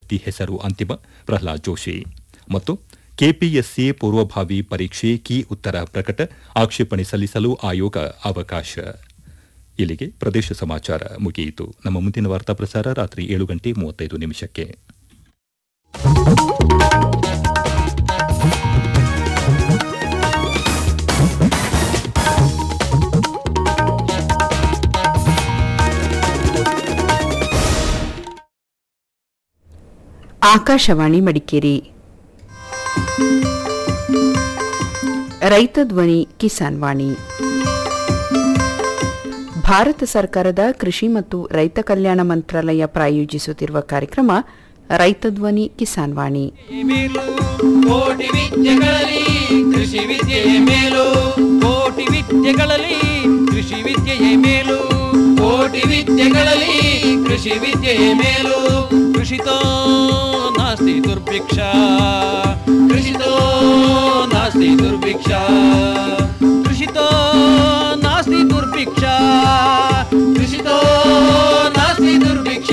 ಅಭ್ಯರ್ಥಿ ಹೆಸರು ಅಂತಿಮ ಪ್ರಹ್ಲಾದ್ ಜೋಶಿ ಮತ್ತು ಕೆಪಿಎಸ್ಸಿ ಪೂರ್ವಭಾವಿ ಪರೀಕ್ಷೆ ಕೀ ಉತ್ತರ ಪ್ರಕಟ ಆಕ್ಷೇಪಣೆ ಸಲ್ಲಿಸಲು ಆಯೋಗ ಅವಕಾಶ ಇಲ್ಲಿಗೆ ಪ್ರದೇಶ ಸಮಾಚಾರ ಮುಗಿಯಿತು ನಮ್ಮ ಮುಂದಿನ ವಾರ್ತಾ ಪ್ರಸಾರ ರಾತ್ರಿ ಏಳು ಗಂಟೆ ಮೂವತ್ತೈದು ನಿಮಿಷಕ್ಕೆ ಆಕಾಶವಾಣಿ ಮಡಿಕೇರಿ ರೈತ ಧ್ವನಿ ಕಿಸಾನ್ ವಾಣಿ ಭಾರತ ಸರ್ಕಾರದ ಕೃಷಿ ಮತ್ತು ರೈತ ಕಲ್ಯಾಣ ಮಂತ್ರಾಲಯ ಪ್ರಾಯೋಜಿಸುತ್ತಿರುವ ಕಾರ್ಯಕ್ರಮ ರೈತ ಧ್ವನಿ ಕಿಸಾನ್ ವಾಣಿ ಮೇಲು ಕೋಟಿ ವಿದ್ಯೆಗಳಲ್ಲಿ ಕೃಷಿ ವಿದ್ಯೆಯೇ ಮೇಲು ಕೋಟಿ ವಿದ್ಯೆಗಳಲ್ಲಿ ಕೃಷಿ ವಿದ್ಯೆಯೇ ಮೇಲು ಕೋಟಿ ವಿದ್ಯೆಗಳಲ್ಲಿ ಕೃಷಿ ವಿದ್ಯೆಯೇ ಮೇಲು ಕೃಷಿತೋ ನಾಸ್ತಿ ದುರ್ಭಿಕ್ಷ ಕೃಷಿತೋ ನಾಸ್ತಿ ದುರ್ಭಿಕ್ಷ ಕೃಷಿತೋ ನಾಸ್ತಿ ದುರ್ಭಿಕ್ಷ ಕೃಷಿತೋ ನಾಸ್ತಿ ದುರ್ಭಿಕ್ಷ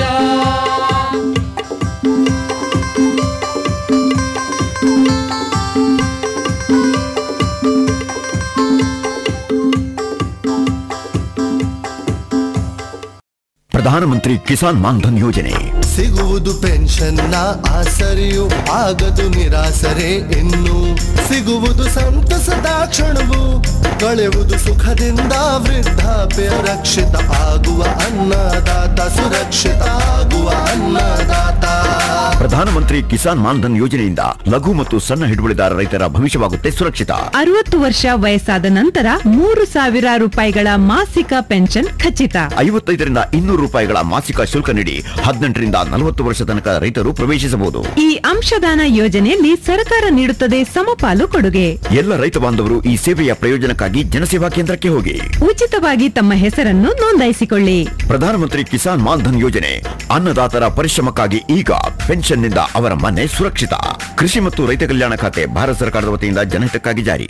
ಪ್ರಧಾನಮಂತ್ರಿ ಕಿಸಾನ್ ಮಾನ್ಧನ್ ಯೋಜನೆ ಸಿಗುವುದು ಪೆನ್ಷನ್ನ ಆಸರೆಯು ಆಗದು ನಿರಾಸರೆ ಇನ್ನು ಸಿಗುವುದು ಸಂತಸದ ಕ್ಷಣವು ಕಳೆಯುವುದು ಸುಖದಿಂದ ವೃದ್ಧಾಪ್ಯ ರಕ್ಷಿತ ಆಗುವ ಅನ್ನದಾತ ಸುರಕ್ಷಿತ ಆಗುವ ಅನ್ನದಾತ ಪ್ರಧಾನಮಂತ್ರಿ ಕಿಸಾನ್ ಮಾನ್ಧನ್ ಯೋಜನೆಯಿಂದ ಲಘು ಮತ್ತು ಸಣ್ಣ ಹಿಡುವಳಿದಾರ ರೈತರ ಭವಿಷ್ಯವಾಗುತ್ತೆ ಸುರಕ್ಷಿತ ಅರವತ್ತು ವರ್ಷ ವಯಸ್ಸಾದ ನಂತರ ಮೂರು ಸಾವಿರ ರೂಪಾಯಿಗಳ ಮಾಸಿಕ ಪೆನ್ಷನ್ ಖಚಿತ ಐವತ್ತೈದರಿಂದ ಇನ್ನೂರು ರೂಪಾಯಿಗಳ ಮಾಸಿಕ ಶುಲ್ಕ ನೀಡಿ ಹದಿನೆಂಟರಿಂದ ನಲವತ್ತು ವರ್ಷ ತನಕ ರೈತರು ಪ್ರವೇಶಿಸಬಹುದು ಈ ಅಂಶದಾನ ಯೋಜನೆಯಲ್ಲಿ ಸರ್ಕಾರ ನೀಡುತ್ತದೆ ಸಮಪಾಲು ಕೊಡುಗೆ ಎಲ್ಲ ರೈತ ಬಾಂಧವರು ಈ ಸೇವೆಯ ಪ್ರಯೋಜನಕ್ಕಾಗಿ ಜನಸೇವಾ ಕೇಂದ್ರಕ್ಕೆ ಹೋಗಿ ಉಚಿತವಾಗಿ ತಮ್ಮ ಹೆಸರನ್ನು ನೋಂದಾಯಿಸಿಕೊಳ್ಳಿ ಪ್ರಧಾನಮಂತ್ರಿ ಕಿಸಾನ್ ಮಾನ್ಧನ್ ಯೋಜನೆ ಅನ್ನದಾತರ ಪರಿಶ್ರಮಕ್ಕಾಗಿ ಈಗ ಪೆನ್ಷನ್ನಿಂದ ಅವರ ಮನೆ ಸುರಕ್ಷಿತ ಕೃಷಿ ಮತ್ತು ರೈತ ಕಲ್ಯಾಣ ಖಾತೆ ಭಾರತ ಸರ್ಕಾರದ ವತಿಯಿಂದ ಜನಹಿತಕ್ಕಾಗಿ ಜಾರಿ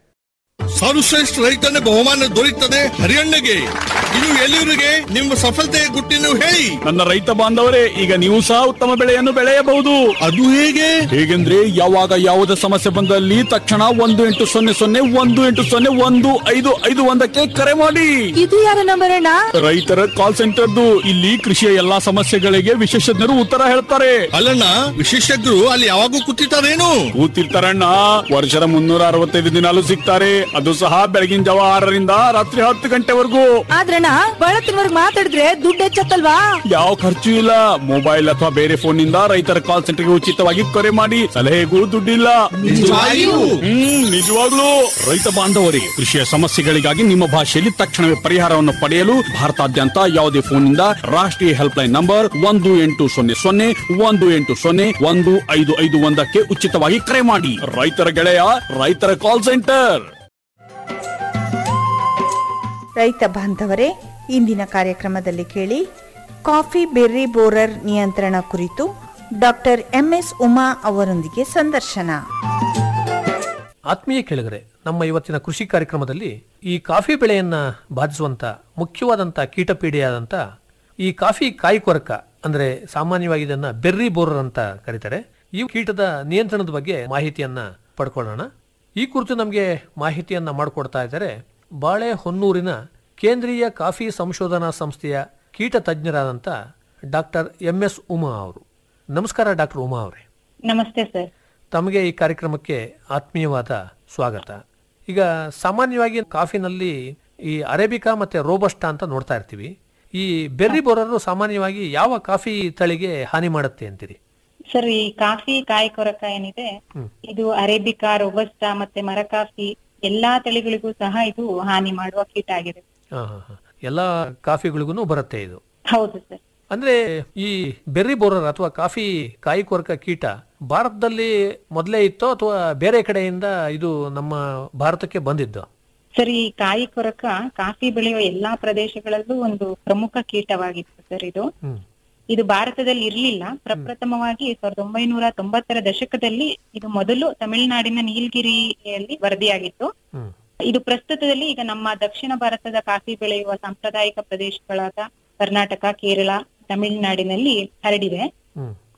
ಸರ್ವಶ್ರೇಷ್ಠ ರೈತನ ಬಹುಮಾನ ದೊರೆಯುತ್ತದೆ ಹರಿಯಣ್ಣಗೆ ಇದು ಎಲ್ಲಿವರಿಗೆ ನಿಮ್ಮ ಸಫಲತೆಯ ಗುಟ್ಟಿನ ಹೇಳಿ ನನ್ನ ರೈತ ಬಾಂಧವರೇ ಈಗ ನೀವು ಸಹ ಉತ್ತಮ ಬೆಳೆಯನ್ನು ಬೆಳೆಯಬಹುದು ಅದು ಹೇಗೆ ಹೇಗೆಂದ್ರೆ ಯಾವಾಗ ಯಾವುದೇ ಸಮಸ್ಯೆ ಬಂದಲ್ಲಿ ತಕ್ಷಣ ಒಂದು ಎಂಟು ಸೊನ್ನೆ ಸೊನ್ನೆ ಒಂದು ಎಂಟು ಸೊನ್ನೆ ಒಂದು ಐದು ಐದು ಒಂದಕ್ಕೆ ಕರೆ ಮಾಡಿ ಇದು ಯಾರ ನಂಬರ್ ಅಣ್ಣ ರೈತರ ಕಾಲ್ ಸೆಂಟರ್ದು ಇಲ್ಲಿ ಕೃಷಿಯ ಎಲ್ಲಾ ಸಮಸ್ಯೆಗಳಿಗೆ ವಿಶೇಷಜ್ಞರು ಉತ್ತರ ಹೇಳ್ತಾರೆ ಅಲ್ಲಣ್ಣ ವಿಶೇಷಜ್ಞರು ಅಲ್ಲಿ ಯಾವಾಗೂ ಕೂತಿರ್ತಾರೇನು ಕೂತಿರ್ತಾರಣ್ಣ ವರ್ಷದ ಮುನ್ನೂರ ಅರವತ್ತೈದು ದಿನಾಲು ಸಿಗ್ತಾರೆ ಅದು ಸಹ ಬೆಳಗಿನ ಜಾವ ಆರರಿಂದ ರಾತ್ರಿ ಹತ್ತು ಗಂಟೆವರೆಗೂ ಆದ್ರಣ್ಣ ಬಳತ್ತಿನವರ್ಗ್ ಮಾತಾಡಿದ್ರೆ ದುಡ್ಡು ಹೆಚ್ಚತ್ತಲ್ವಾ ಯಾವ ಖರ್ಚು ಇಲ್ಲ ಮೊಬೈಲ್ ಅಥವಾ ಬೇರೆ ಫೋನ್ ನಿಂದ ರೈತರ ಕಾಲ್ ಸೆಂಟರ್ಗೆ ಉಚಿತವಾಗಿ ಕರೆ ಮಾಡಿ ಸಲಹೆಗೂ ದುಡ್ಡಿಲ್ಲ ನಿಜವಾಗಿಯೂ? ಹ್ಮ್ ನಿಜವಾಗ್ಲೂ ರೈತ ಬಾಂಧವರಿಗೆ ಕೃಷಿಯ ಸಮಸ್ಯೆಗಳಿಗಾಗಿ ನಿಮ್ಮ ಭಾಷೆಯಲ್ಲಿ ತಕ್ಷಣವೇ ಪರಿಹಾರವನ್ನು ಪಡೆಯಲು ಭಾರತಾದ್ಯಂತ ಯಾವುದೇ ಫೋನ್ ನಿಂದ ರಾಷ್ಟ್ರೀಯ ಹೆಲ್ಪ್ ಲೈನ್ ನಂಬರ್ ಒಂದು ಎಂಟು ಸೊನ್ನೆ ಸೊನ್ನೆ ಒಂದು ಎಂಟು ಸೊನ್ನೆ ಒಂದು ಐದು ಐದು ಒಂದಕ್ಕೆ ಉಚಿತವಾಗಿ ಕರೆ ಮಾಡಿ ರೈತರ ಗೆಳೆಯ ರೈತರ ಕಾಲ್ ಸೆಂಟರ್ ರೈತ ಬಾಂಧವರೇ ಇಂದಿನ ಕಾರ್ಯಕ್ರಮದಲ್ಲಿ ಕೇಳಿ ಕಾಫಿ ಬೆರ್ರಿ ಬೋರರ್ ನಿಯಂತ್ರಣ ಕುರಿತು ಡಾಕ್ಟರ್ ಎಂಎಸ್ ಉಮಾ ಅವರೊಂದಿಗೆ ಸಂದರ್ಶನ ಆತ್ಮೀಯ ಕೇಳಿದರೆ ನಮ್ಮ ಇವತ್ತಿನ ಕೃಷಿ ಕಾರ್ಯಕ್ರಮದಲ್ಲಿ ಈ ಕಾಫಿ ಬೆಳೆಯನ್ನ ಬಾಧಿಸುವಂತ ಮುಖ್ಯವಾದಂತ ಕೀಟಪೀಡೆಯಾದಂತ ಈ ಕಾಫಿ ಕಾಯಿ ಕೊರಕ ಅಂದ್ರೆ ಸಾಮಾನ್ಯವಾಗಿ ಇದನ್ನ ಬೆರ್ರಿ ಬೋರರ್ ಅಂತ ಕರೀತಾರೆ ಈ ಕೀಟದ ನಿಯಂತ್ರಣದ ಬಗ್ಗೆ ಮಾಹಿತಿಯನ್ನ ಪಡ್ಕೊಳ್ಳೋಣ ಈ ಕುರಿತು ನಮಗೆ ಮಾಹಿತಿಯನ್ನ ಮಾಡಿಕೊಡ್ತಾ ಇದ್ದಾರೆ ಬಾಳೆ ಹೊನ್ನೂರಿನ ಕೇಂದ್ರೀಯ ಕಾಫಿ ಸಂಶೋಧನಾ ಸಂಸ್ಥೆಯ ಕೀಟ ತಜ್ಞರಾದಂಥ ಡಾಕ್ಟರ್ ಎಂ ಎಸ್ ಉಮಾ ಅವರು ನಮಸ್ಕಾರ ಡಾಕ್ಟರ್ ಉಮಾ ಅವರೇ ನಮಸ್ತೆ ಸರ್ ತಮಗೆ ಈ ಕಾರ್ಯಕ್ರಮಕ್ಕೆ ಆತ್ಮೀಯವಾದ ಸ್ವಾಗತ ಈಗ ಸಾಮಾನ್ಯವಾಗಿ ಕಾಫಿನಲ್ಲಿ ಈ ಅರೇಬಿಕಾ ಮತ್ತೆ ರೋಬಸ್ಟಾ ಅಂತ ನೋಡ್ತಾ ಇರ್ತೀವಿ ಈ ಬೆರ್ರಿ ಬೋರರು ಸಾಮಾನ್ಯವಾಗಿ ಯಾವ ಕಾಫಿ ತಳಿಗೆ ಹಾನಿ ಮಾಡುತ್ತೆ ಅಂತೀರಿ ಸರ್ ಈ ಕಾಫಿ ಕಾಯಿ ಕೊರಕ ಏನಿದೆ ಇದು ಅರೇಬಿಕಾ ರೋಬಸ್ಟಾ ಮತ್ತೆ ಮರ ಕಾಫಿ ಎಲ್ಲಾ ತಳಿಗಳಿಗೂ ಸಹ ಇದು ಹಾನಿ ಮಾಡುವ ಕೀಟ ಆಗಿದೆ ಹಾ ಹಾ ಹಾ ಎಲ್ಲ ಕಾಫಿಗಳಿಗೂ ಬರುತ್ತೆ ಇದು ಹೌದು ಸರ್ ಅಂದ್ರೆ ಈ ಬೆರ್ರಿ ಬೋರರ್ ಅಥವಾ ಕಾಫಿ ಕಾಯಿ ಕೊರಕ ಕೀಟ ಭಾರತದಲ್ಲಿ ಮೊದಲೇ ಇತ್ತೋ ಅಥವಾ ಬೇರೆ ಕಡೆಯಿಂದ ಇದು ನಮ್ಮ ಭಾರತಕ್ಕೆ ಬಂದಿದ್ದು ಸರ್ ಈ ಕಾಯಿ ಕೊರಕ ಕಾಫಿ ಬೆಳೆಯುವ ಎಲ್ಲಾ ಪ್ರದೇಶಗಳಲ್ಲೂ ಒಂದು ಪ್ರಮುಖ ಕೀಟವಾಗಿತ್ತು ಸರ್ ಇದು ಹ್ಮ್ ಇದು ಭಾರತದಲ್ಲಿ ಇರ್ಲಿಲ್ಲ ಪ್ರಪ್ರಥಮವಾಗಿ ಸಾವಿರದ ಒಂಬೈನೂರ ತೊಂಬತ್ತರ ದಶಕದಲ್ಲಿ ಇದು ಮೊದಲು ತಮಿಳುನಾಡಿನ ನೀಲಗಿರಿಯಲ್ಲಿ ವರದಿಯಾಗಿತ್ತು ಹ್ಮ್ ಇದು ಪ್ರಸ್ತುತದಲ್ಲಿ ಈಗ ನಮ್ಮ ದಕ್ಷಿಣ ಭಾರತದ ಕಾಫಿ ಬೆಳೆಯುವ ಸಾಂಪ್ರದಾಯಿಕ ಪ್ರದೇಶಗಳಾದ ಕರ್ನಾಟಕ ಕೇರಳ ತಮಿಳುನಾಡಿನಲ್ಲಿ ಹರಡಿದೆ ಹ್ಮ್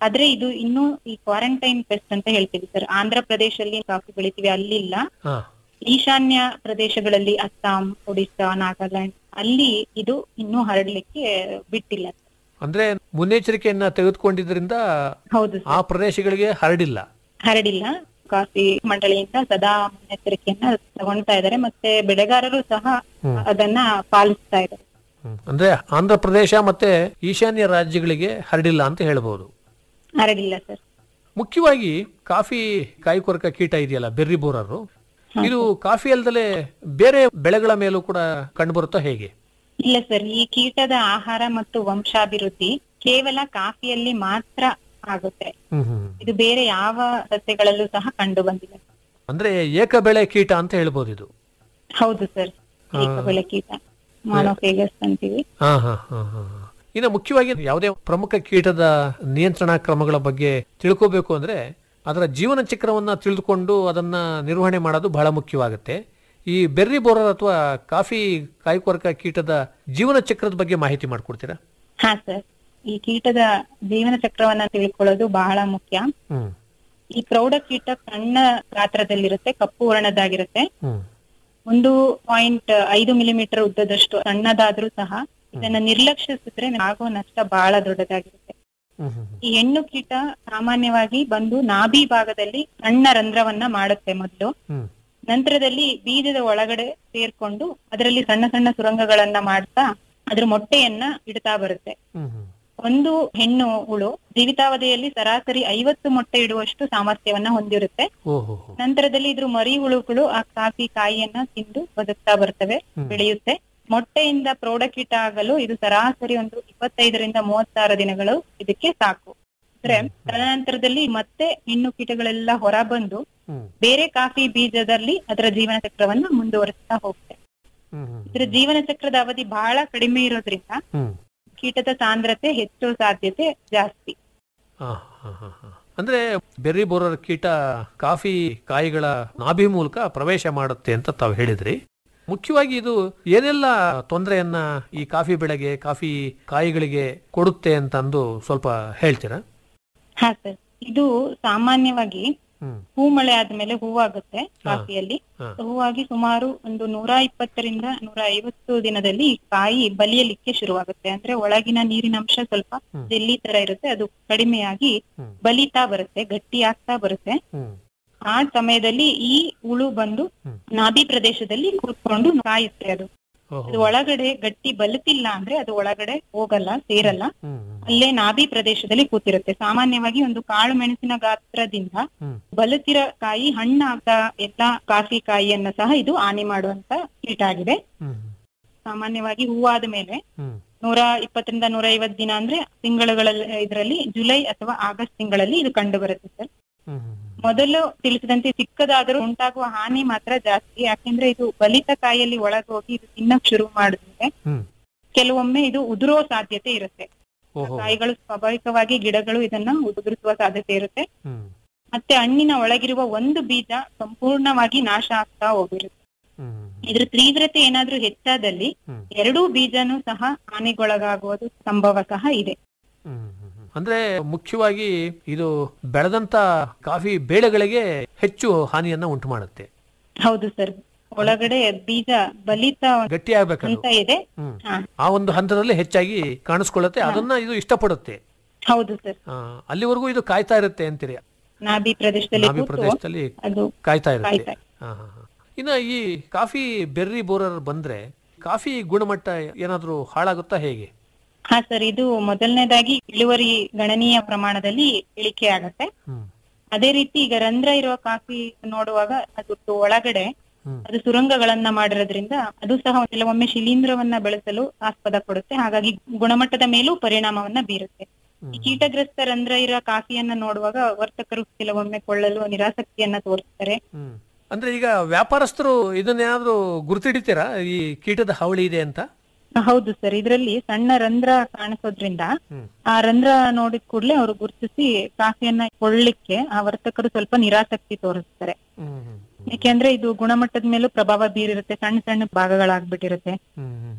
ಆದ್ರೆ ಇದು ಇನ್ನೂ ಈ ಕ್ವಾರಂಟೈನ್ ಪೆಸ್ಟ್ ಅಂತ ಹೇಳ್ತೀವಿ ಸರ್ ಆಂಧ್ರ ಪ್ರದೇಶದಲ್ಲಿ ಕಾಫಿ ಬೆಳಿತೀವಿ ಅಲ್ಲಿಲ್ಲ ಹಾ ಈಶಾನ್ಯ ಪ್ರದೇಶಗಳಲ್ಲಿ ಅಸ್ಸಾಂ ಒಡಿಶಾ ನಾಗಾಲ್ಯಾಂಡ್ ಅಲ್ಲಿ ಇದು ಇನ್ನೂ ಹರಡ್ಲಿಕ್ಕೆ ಬಿಟ್ಟಿಲ್ಲ ಅಂದ್ರೆ ಮುನ್ನೆಚ್ಚರಿಕೆಯನ್ನ ತೆಗೆದುಕೊಂಡಿದ್ರಿಂದ ಹೌದು ಆ ಪ್ರದೇಶಗಳಿಗೆ ಹರಡಿಲ್ಲ ಹರಡಿಲ್ಲ ಕಾಫಿ ಮಂಡಳಿಯಿಂದ ಸದಾ ಮುನ್ನೆಚ್ಚರಿಕೆಯನ್ನ ತಗೊಳ್ತಾ ಇದ್ದಾರೆ ಮತ್ತೆ ಬೆಳೆಗಾರರು ಸಹ ಹ್ಮ್. ಅದನ್ನ ಪಾಲಿಸ್ತಾ ಇದ್ದಾರೆ ಹ್ಮ್. ಅಂದ್ರೆ ಆಂಧ್ರ ಪ್ರದೇಶ ಮತ್ತೆ ಈಶಾನ್ಯ ರಾಜ್ಯಗಳಿಗೆ ಹರಡಿಲ್ಲ ಅಂತ ಹೇಳ್ಬೋದು ಹರಡಿಲ್ಲ ಸರ್ ಮುಖ್ಯವಾಗಿ ಕಾಫಿ ಕಾಯಿಕೊರಕ ಕೀಟ ಇದೆಯಲ್ಲ ಬೆರ್ರಿ ಬೋರರು ಇದು ಕಾಫಿ ಅಲ್ದಲೆ ಬೇರೆ ಬೆಳೆಗಳ ಮೇಲೂ ಕೂಡ ಕಂಡುಬರುತ್ತಾ ಹೇಗೆ ಇಲ್ಲ ಸರ್ ಈ ಕೀಟದ ಆಹಾರ ಮತ್ತು ವಂಶಾಭಿವೃದ್ಧಿ ಕೇವಲ ಕಾಫಿಯಲ್ಲಿ ಮಾತ್ರ ಆಗುತ್ತೆ ಹ್ಮ್ ಹ್ಮ್. ಇದು ಬೇರೆ ಯಾವ ಸಸ್ಯಗಳಲ್ಲೂ ಸಹ ಕಂಡು ಬಂದಿಲ್ಲ ಅಂದ್ರೆ ಏಕ ಬೆಳೆ ಕೀಟ ಅಂತ ಹೇಳ್ಬೋದು ಇದು ಹೌದು ಸರ್ ಏಕಬೆಳೆ ಕೀಟ ಮಾನೋಫೇಗಸ್ ಅಂತೀವಿ ಹಾ ಹಾ ಹಾ ಹಾ ಹಾ. ಇನ್ನು ಮುಖ್ಯವಾಗಿ ಯಾವುದೇ ಪ್ರಮುಖ ಕೀಟದ ನಿಯಂತ್ರಣ ಕ್ರಮಗಳ ಬಗ್ಗೆ ತಿಳ್ಕೋಬೇಕು ಅಂದ್ರೆ ಅದರ ಜೀವನ ಚಕ್ರವನ್ನ ತಿಳಿದುಕೊಂಡು ಅದನ್ನ ನಿರ್ವಹಣೆ ಮಾಡೋದು ಬಹಳ ಮುಖ್ಯವಾಗುತ್ತೆ ಈ ಬೆರ್ರಿ ಬೋರರ್ ಅಥವಾ ಕಾಫಿ ಕಾಯಿಕೊರಕ ಕೀಟದ ಜೀವನ ಚಕ್ರದ ಬಗ್ಗೆ ಮಾಹಿತಿ ಮಾಡಿಕೊಡ್ತೀರಾ ಹಾ ಸರ್ ಈ ಕೀಟದ ಜೀವನ ಚಕ್ರವನ್ನ ತಿಳ್ಕೊಳ್ಳೋದು ಬಹಳ ಮುಖ್ಯ ಹ್ಮ್ ಈ ಪ್ರೌಢ ಕೀಟ ಸಣ್ಣ ಗಾತ್ರದಲ್ಲಿರುತ್ತೆ ಕಪ್ಪು ವರ್ಣದಾಗಿರುತ್ತೆ ಹ್ಮ್ ಒಂದು ಪಾಯಿಂಟ್ ಐದು ಮಿಲಿಮೀಟರ್ ಉದ್ದದಷ್ಟು ಸಣ್ಣದಾದ್ರೂ ಸಹ ಇದನ್ನ ನಿರ್ಲಕ್ಷಿಸಿದ್ರೆ ಆಗೋ ನಷ್ಟ ಬಹಳ ದೊಡ್ಡದಾಗಿರುತ್ತೆ ಹ್ಮ್ ಹ್ಮ್ ಈ ಹೆಣ್ಣು ಕೀಟ ಸಾಮಾನ್ಯವಾಗಿ ಬಂದು ನಾಭಿ ಭಾಗದಲ್ಲಿ ಸಣ್ಣ ರಂಧ್ರವನ್ನ ಮಾಡುತ್ತೆ ಮೊದಲು ಹ್ಮ್ ನಂತರದಲ್ಲಿ ಬೀಜದ ಒಳಗಡೆ ಸೇರ್ಕೊಂಡು ಅದರಲ್ಲಿ ಸಣ್ಣ ಸಣ್ಣ ಸುರಂಗಗಳನ್ನ ಮಾಡ್ತಾ ಅದ್ರ ಮೊಟ್ಟೆಯನ್ನ ಇಡ್ತಾ ಬರುತ್ತೆ ಹ್ಮ್ ಹ್ಮ್ ಒಂದು ಹೆಣ್ಣು ಹುಳು ಜೀವಿತಾವಧಿಯಲ್ಲಿ ಸರಾಸರಿ ಐವತ್ತು ಮೊಟ್ಟೆ ಇಡುವಷ್ಟು ಸಾಮರ್ಥ್ಯವನ್ನ ಹೊಂದಿರುತ್ತೆ ಓಹೋ ನಂತರದಲ್ಲಿ ಇದ್ರ ಮರಿ ಹುಳುಗಳು ಆ ಕಾಫಿ ಕಾಯಿಯನ್ನ ತಿಂದು ಬದುಕ್ತಾ ಬರ್ತವೆ ಹ್ಮ್. ಬೆಳೆಯುತ್ತೆ ಮೊಟ್ಟೆಯಿಂದ ಪ್ರೌಢಕೀಟ ಆಗಲು ಇದು ಸರಾಸರಿ ಒಂದು ಇಪ್ಪತ್ತೈದರಿಂದ ಮೂವತ್ತಾರು ದಿನಗಳು ಇದಕ್ಕೆ ಸಾಕು ಅಂದ್ರೆ ತದನಂತರದಲ್ಲಿ ಮತ್ತೆ ಹೆಣ್ಣು ಕೀಟಗಳೆಲ್ಲ ಹೊರ ಬಂದು ಹ್ಮ್ ಬೇರೆ ಕಾಫಿ ಬೀಜದಲ್ಲಿ ಅದರ ಜೀವನ ಚಕ್ರವನ್ನ ಮುಂದುವರಿಸ್ತಾ ಹೋಗುತ್ತೆ ಹ್ಮ್ ಹ್ಮ್ ಇದರ ಜೀವನ ಚಕ್ರದ ಅವಧಿ ಬಹಳ ಕಡಿಮೆ ಇರೋದ್ರಿಂದ ಹ್ಮ್ ಕೀಟದ ಸಾಂದ್ರತೆ ಹೆಚ್ಚು ಸಾಧ್ಯತೆ ಜಾಸ್ತಿ ಆ, ಹ, ಹ, ಹ. ಅಂದ್ರೆ ಬೆರ್ರಿ ಬೋರರ್ ಕೀಟ ಕಾಫಿ ಕಾಯಿಗಳ ನಾಭಿ ಮೂಲಕ ಪ್ರವೇಶ ಮಾಡುತ್ತೆ ಅಂತ ತಾವು ಹೇಳಿದ್ರಿ ಮುಖ್ಯವಾಗಿ ಇದು ಏನೆಲ್ಲ ತೊಂದರೆಯನ್ನ ಈ ಕಾಫಿ ಬೆಳೆಗೆ ಕಾಫಿ ಕಾಯಿಗಳಿಗೆ ಕೊಡುತ್ತೆ ಅಂತಂದು ಸ್ವಲ್ಪ ಹೇಳ್ತೀರಾ ಹಾ ಸರ್ ಇದು ಸಾಮಾನ್ಯವಾಗಿ ಹ್ಮ್ ಹೂಮಳೆ ಆದ್ಮೇಲೆ ಹೂವಾಗುತ್ತೆ ಕಾಫಿಯಲ್ಲಿ ಹಾ. ಹೂವಾಗಿ ಸುಮಾರು ಒಂದು ನೂರ ಇಪ್ಪತ್ತರಿಂದ ನೂರ ಐವತ್ತು ದಿನದಲ್ಲಿ ಈ ಕಾಯಿ ಬಲಿಯಲಿಕ್ಕೆ ಶುರುವಾಗುತ್ತೆ ಅಂದ್ರೆ ಒಳಗಿನ ನೀರಿನ ಅಂಶ ಸ್ವಲ್ಪ ಹ್ಮ್. ಜೆಲ್ಲಿ ತರ ಇರುತ್ತೆ ಅದು ಕಡಿಮೆಯಾಗಿ ಹ್ಮ್. ಬಲಿತಾ ಬರುತ್ತೆ ಗಟ್ಟಿ ಆಗ್ತಾ ಬರುತ್ತೆ ಹ್ಮ್ ಆ ಸಮಯದಲ್ಲಿ ಈ ಹುಳು ಬಂದು ಹ್ಮ್. ನಾಭಿ ಪ್ರದೇಶದಲ್ಲಿ ಕೂತ್ಕೊಂಡು ಕಾಯುತ್ತೆ ಅದು ಓಹೋ. ಅದು ಒಳಗಡೆ ಗಟ್ಟಿ ಬಲುತ್ತಿಲ್ಲ ಅಂದ್ರೆ ಅದು ಒಳಗಡೆ ಹೋಗಲ್ಲ ಸೇರಲ್ಲ ಹ್ಮ್ ಹ್ಮ್ ಅಲ್ಲೇ ನಾಭಿ ಪ್ರದೇಶದಲ್ಲಿ ಕೂತಿರುತ್ತೆ ಸಾಮಾನ್ಯವಾಗಿ ಒಂದು ಕಾಳು ಮೆಣಸಿನ ಗಾತ್ರದಿಂದ ಹ್ಮ್ ಬಲುತಿರ ಕಾಯಿ ಹಣ್ಣಾಗ ಎಲ್ಲಾ ಕಾಫಿ ಕಾಯಿಯನ್ನ ಸಹ ಇದು ಹಾನಿ ಮಾಡುವಂತ ಕೀಟ ಆಗಿದೆ ಹ್ಮ್ ಸಾಮಾನ್ಯವಾಗಿ ಹೂವಾದ ಮೇಲೆ ಹ್ಮ್ ನೂರ ಇಪ್ಪತ್ತರಿಂದ ನೂರ ಐವತ್ತು ದಿನ ಅಂದ್ರೆ ತಿಂಗಳುಗಳಲ್ಲಿ ಇದರಲ್ಲಿ ಜುಲೈ ಅಥವಾ ಆಗಸ್ಟ್ ತಿಂಗಳಲ್ಲಿ ಇದು ಕಂಡು ಬರುತ್ತೆ ಸರ್ ಹ್ಮ್ ಹ್ಮ್ ಮೊದಲು ತಿಳಿಸಿದಂತೆ ಚಿಕ್ಕದಾದರೂ ಉಂಟಾಗುವ ಹಾನಿ ಮಾತ್ರ ಜಾಸ್ತಿ ಯಾಕೆಂದ್ರೆ ಇದು ಬಲಿತ ಕಾಯಿಯಲ್ಲಿ ಒಳಗೋಗಿ ಇದು ತಿನ್ನಕ್ ಶುರು ಮಾಡಿದ್ರೆ ಹ್ಮ್ ಕೆಲವೊಮ್ಮೆ ಇದು ಉದುರೋ ಸಾಧ್ಯತೆ ಇರುತ್ತೆ ಓಹೋ ಕಾಯಿಗಳು ಸ್ವಾಭಾವಿಕವಾಗಿ ಗಿಡಗಳು ಇದನ್ನ ಉದುರಿಸುವ ಸಾಧ್ಯತೆ ಇರುತ್ತೆ ಹ್ಮ್ ಮತ್ತೆ ಹಣ್ಣಿನ ಒಳಗಿರುವ ಒಂದು ಬೀಜ ಸಂಪೂರ್ಣವಾಗಿ ನಾಶ ಆಗ್ತಾ ಹೋಗಿರುತ್ತೆ ಹ್ಮ್ ಇದ್ರ ತೀವ್ರತೆ ಏನಾದ್ರೂ ಹೆಚ್ಚಾದಲ್ಲಿ ಹ್ಮ್. ಎರಡೂ ಬೀಜನೂ ಸಹ ಹಾನಿಗೊಳಗಾಗುವುದು ಸಂಭವ ಸಹ ಇದೆ ಹ್ಮ್ ಹ್ಮ್ ಹ್ಮ್. ಅಂದ್ರೆ ಮುಖ್ಯವಾಗಿ ಇದು ಬೆಳೆದಂತ ಕಾಫಿ ಬೇಳೆಗಳಿಗೆ ಹೆಚ್ಚು ಹಾನಿಯನ್ನ ಉಂಟು ಮಾಡುತ್ತೆ ಹೌದು ಸರ್ ಒಳಗಡೆ ಬೀಜ ಬಲಿತ ಗಟ್ಟಿ ಆಗ್ಬೇಕದು ಅಂತ ಇದೆ ಹ್ಮ್ ಹಾ ಆ ಒಂದು ಹಂತದಲ್ಲಿ ಹೆಚ್ಚಾಗಿ ಕಾಣಿಸ್ಕೊಳ್ಳುತ್ತೆ ಅದನ್ನ ಇದು ಇಷ್ಟಪಡುತ್ತೆ ಹೌದು ಸರ್ ಆ, ಅಲ್ಲಿವರೆಗೂ ಇದು ಕಾಯ್ತಾ ಇರುತ್ತೆ ಅಂತೀರಿ ನಾಭಿ ಪ್ರದೇಶದಲ್ಲಿ ನಾಭಿ ಕೂತು ಪ್ರದೇಶದಲ್ಲಿ ಅದು ಕಾಯ್ತಾ ಇರುತ್ತೆ ಕಾಯ್ತಾ ಹಾ, ಹಾ, ಹಾ. ಇನ್ನ ಈ ಕಾಫಿ ಬೆರ್ರಿ ಬೋರರ್ ಬಂದ್ರೆ ಕಾಫಿ ಗುಣಮಟ್ಟ ಏನಾದ್ರೂ ಹಾಳಾಗುತ್ತಾ ಹೇಗೆ ಹಾ ಸರ್ ಇದು ಮೊದಲನೇದಾಗಿ ಇಳುವರಿ ಗಣನೀಯ ಪ್ರಮಾಣದಲ್ಲಿ ಇಳಿಕೆ ಆಗತ್ತೆ ಹ್ಮ್ ಅದೇ ರೀತಿ ಈಗ ರಂಧ್ರ ಇರುವ ಕಾಫಿ ನೋಡುವಾಗ ಅದು ಒಳಗಡೆ ಹ್ಮ್. ಅದು ಸುರಂಗಗಳನ್ನ ಮಾಡಿರೋದ್ರಿಂದ ಅದು ಸಹ ಕೆಲವೊಮ್ಮೆ ಶಿಲೀಂಧ್ರವನ್ನ ಬೆಳೆಸಲು ಆಸ್ಪದ ಕೊಡುತ್ತೆ ಹಾಗಾಗಿ ಗುಣಮಟ್ಟದ ಮೇಲೂ ಪರಿಣಾಮವನ್ನ ಬೀರುತ್ತೆ ಈ ಕೀಟಗ್ರಸ್ತ ರಂಧ್ರ ಇರೋ ಕಾಫಿಯನ್ನ ನೋಡುವಾಗ ವರ್ತಕರು ಕೆಲವೊಮ್ಮೆ ಕೊಳ್ಳಲು ನಿರಾಸಕ್ತಿಯನ್ನ ತೋರಿಸ್ತಾರೆ ಹ್ಮ್ ಅಂದ್ರೆ ಈಗ ವ್ಯಾಪಾರಸ್ಥರು ಇದನ್ನೇನಾದ್ರೂ ಗುರುತಿಡಿತೀರಾ ಈ ಕೀಟದ ಹಾವಳಿ ಇದೆ ಅಂತ ಹೌದು ಸರ್ ಇದರಲ್ಲಿ ಸಣ್ಣ ರಂಧ್ರ ಕಾಣಿಸೋದ್ರಿಂದ ಹ್ಮ್. ಆ ರಂಧ್ರ ನೋಡಿದ ಕೂಡಲೇ ಅವರು ಗುರುತಿಸಿ ಕಾಫಿಯನ್ನ ಕೊಳ್ಳಿಕ್ಕೆ ಆ ವರ್ತಕರು ಸ್ವಲ್ಪ ನಿರಾಸಕ್ತಿ ತೋರಿಸ್ತಾರೆ ಹ್ಮ್ ಹ್ಮ್ ಯಾಕೆಂದ್ರೆ ಇದು ಗುಣಮಟ್ಟದ ಮೇಲೂ ಪ್ರಭಾವ ಬೀರಿರುತ್ತೆ ಸಣ್ಣ ಸಣ್ಣ ಭಾಗಗಳಾಗ್ಬಿಟ್ಟಿರುತ್ತೆ ಹ್ಮ್ ಹ್ಮ್ ಹ್ಮ್ ಹ್ಮ್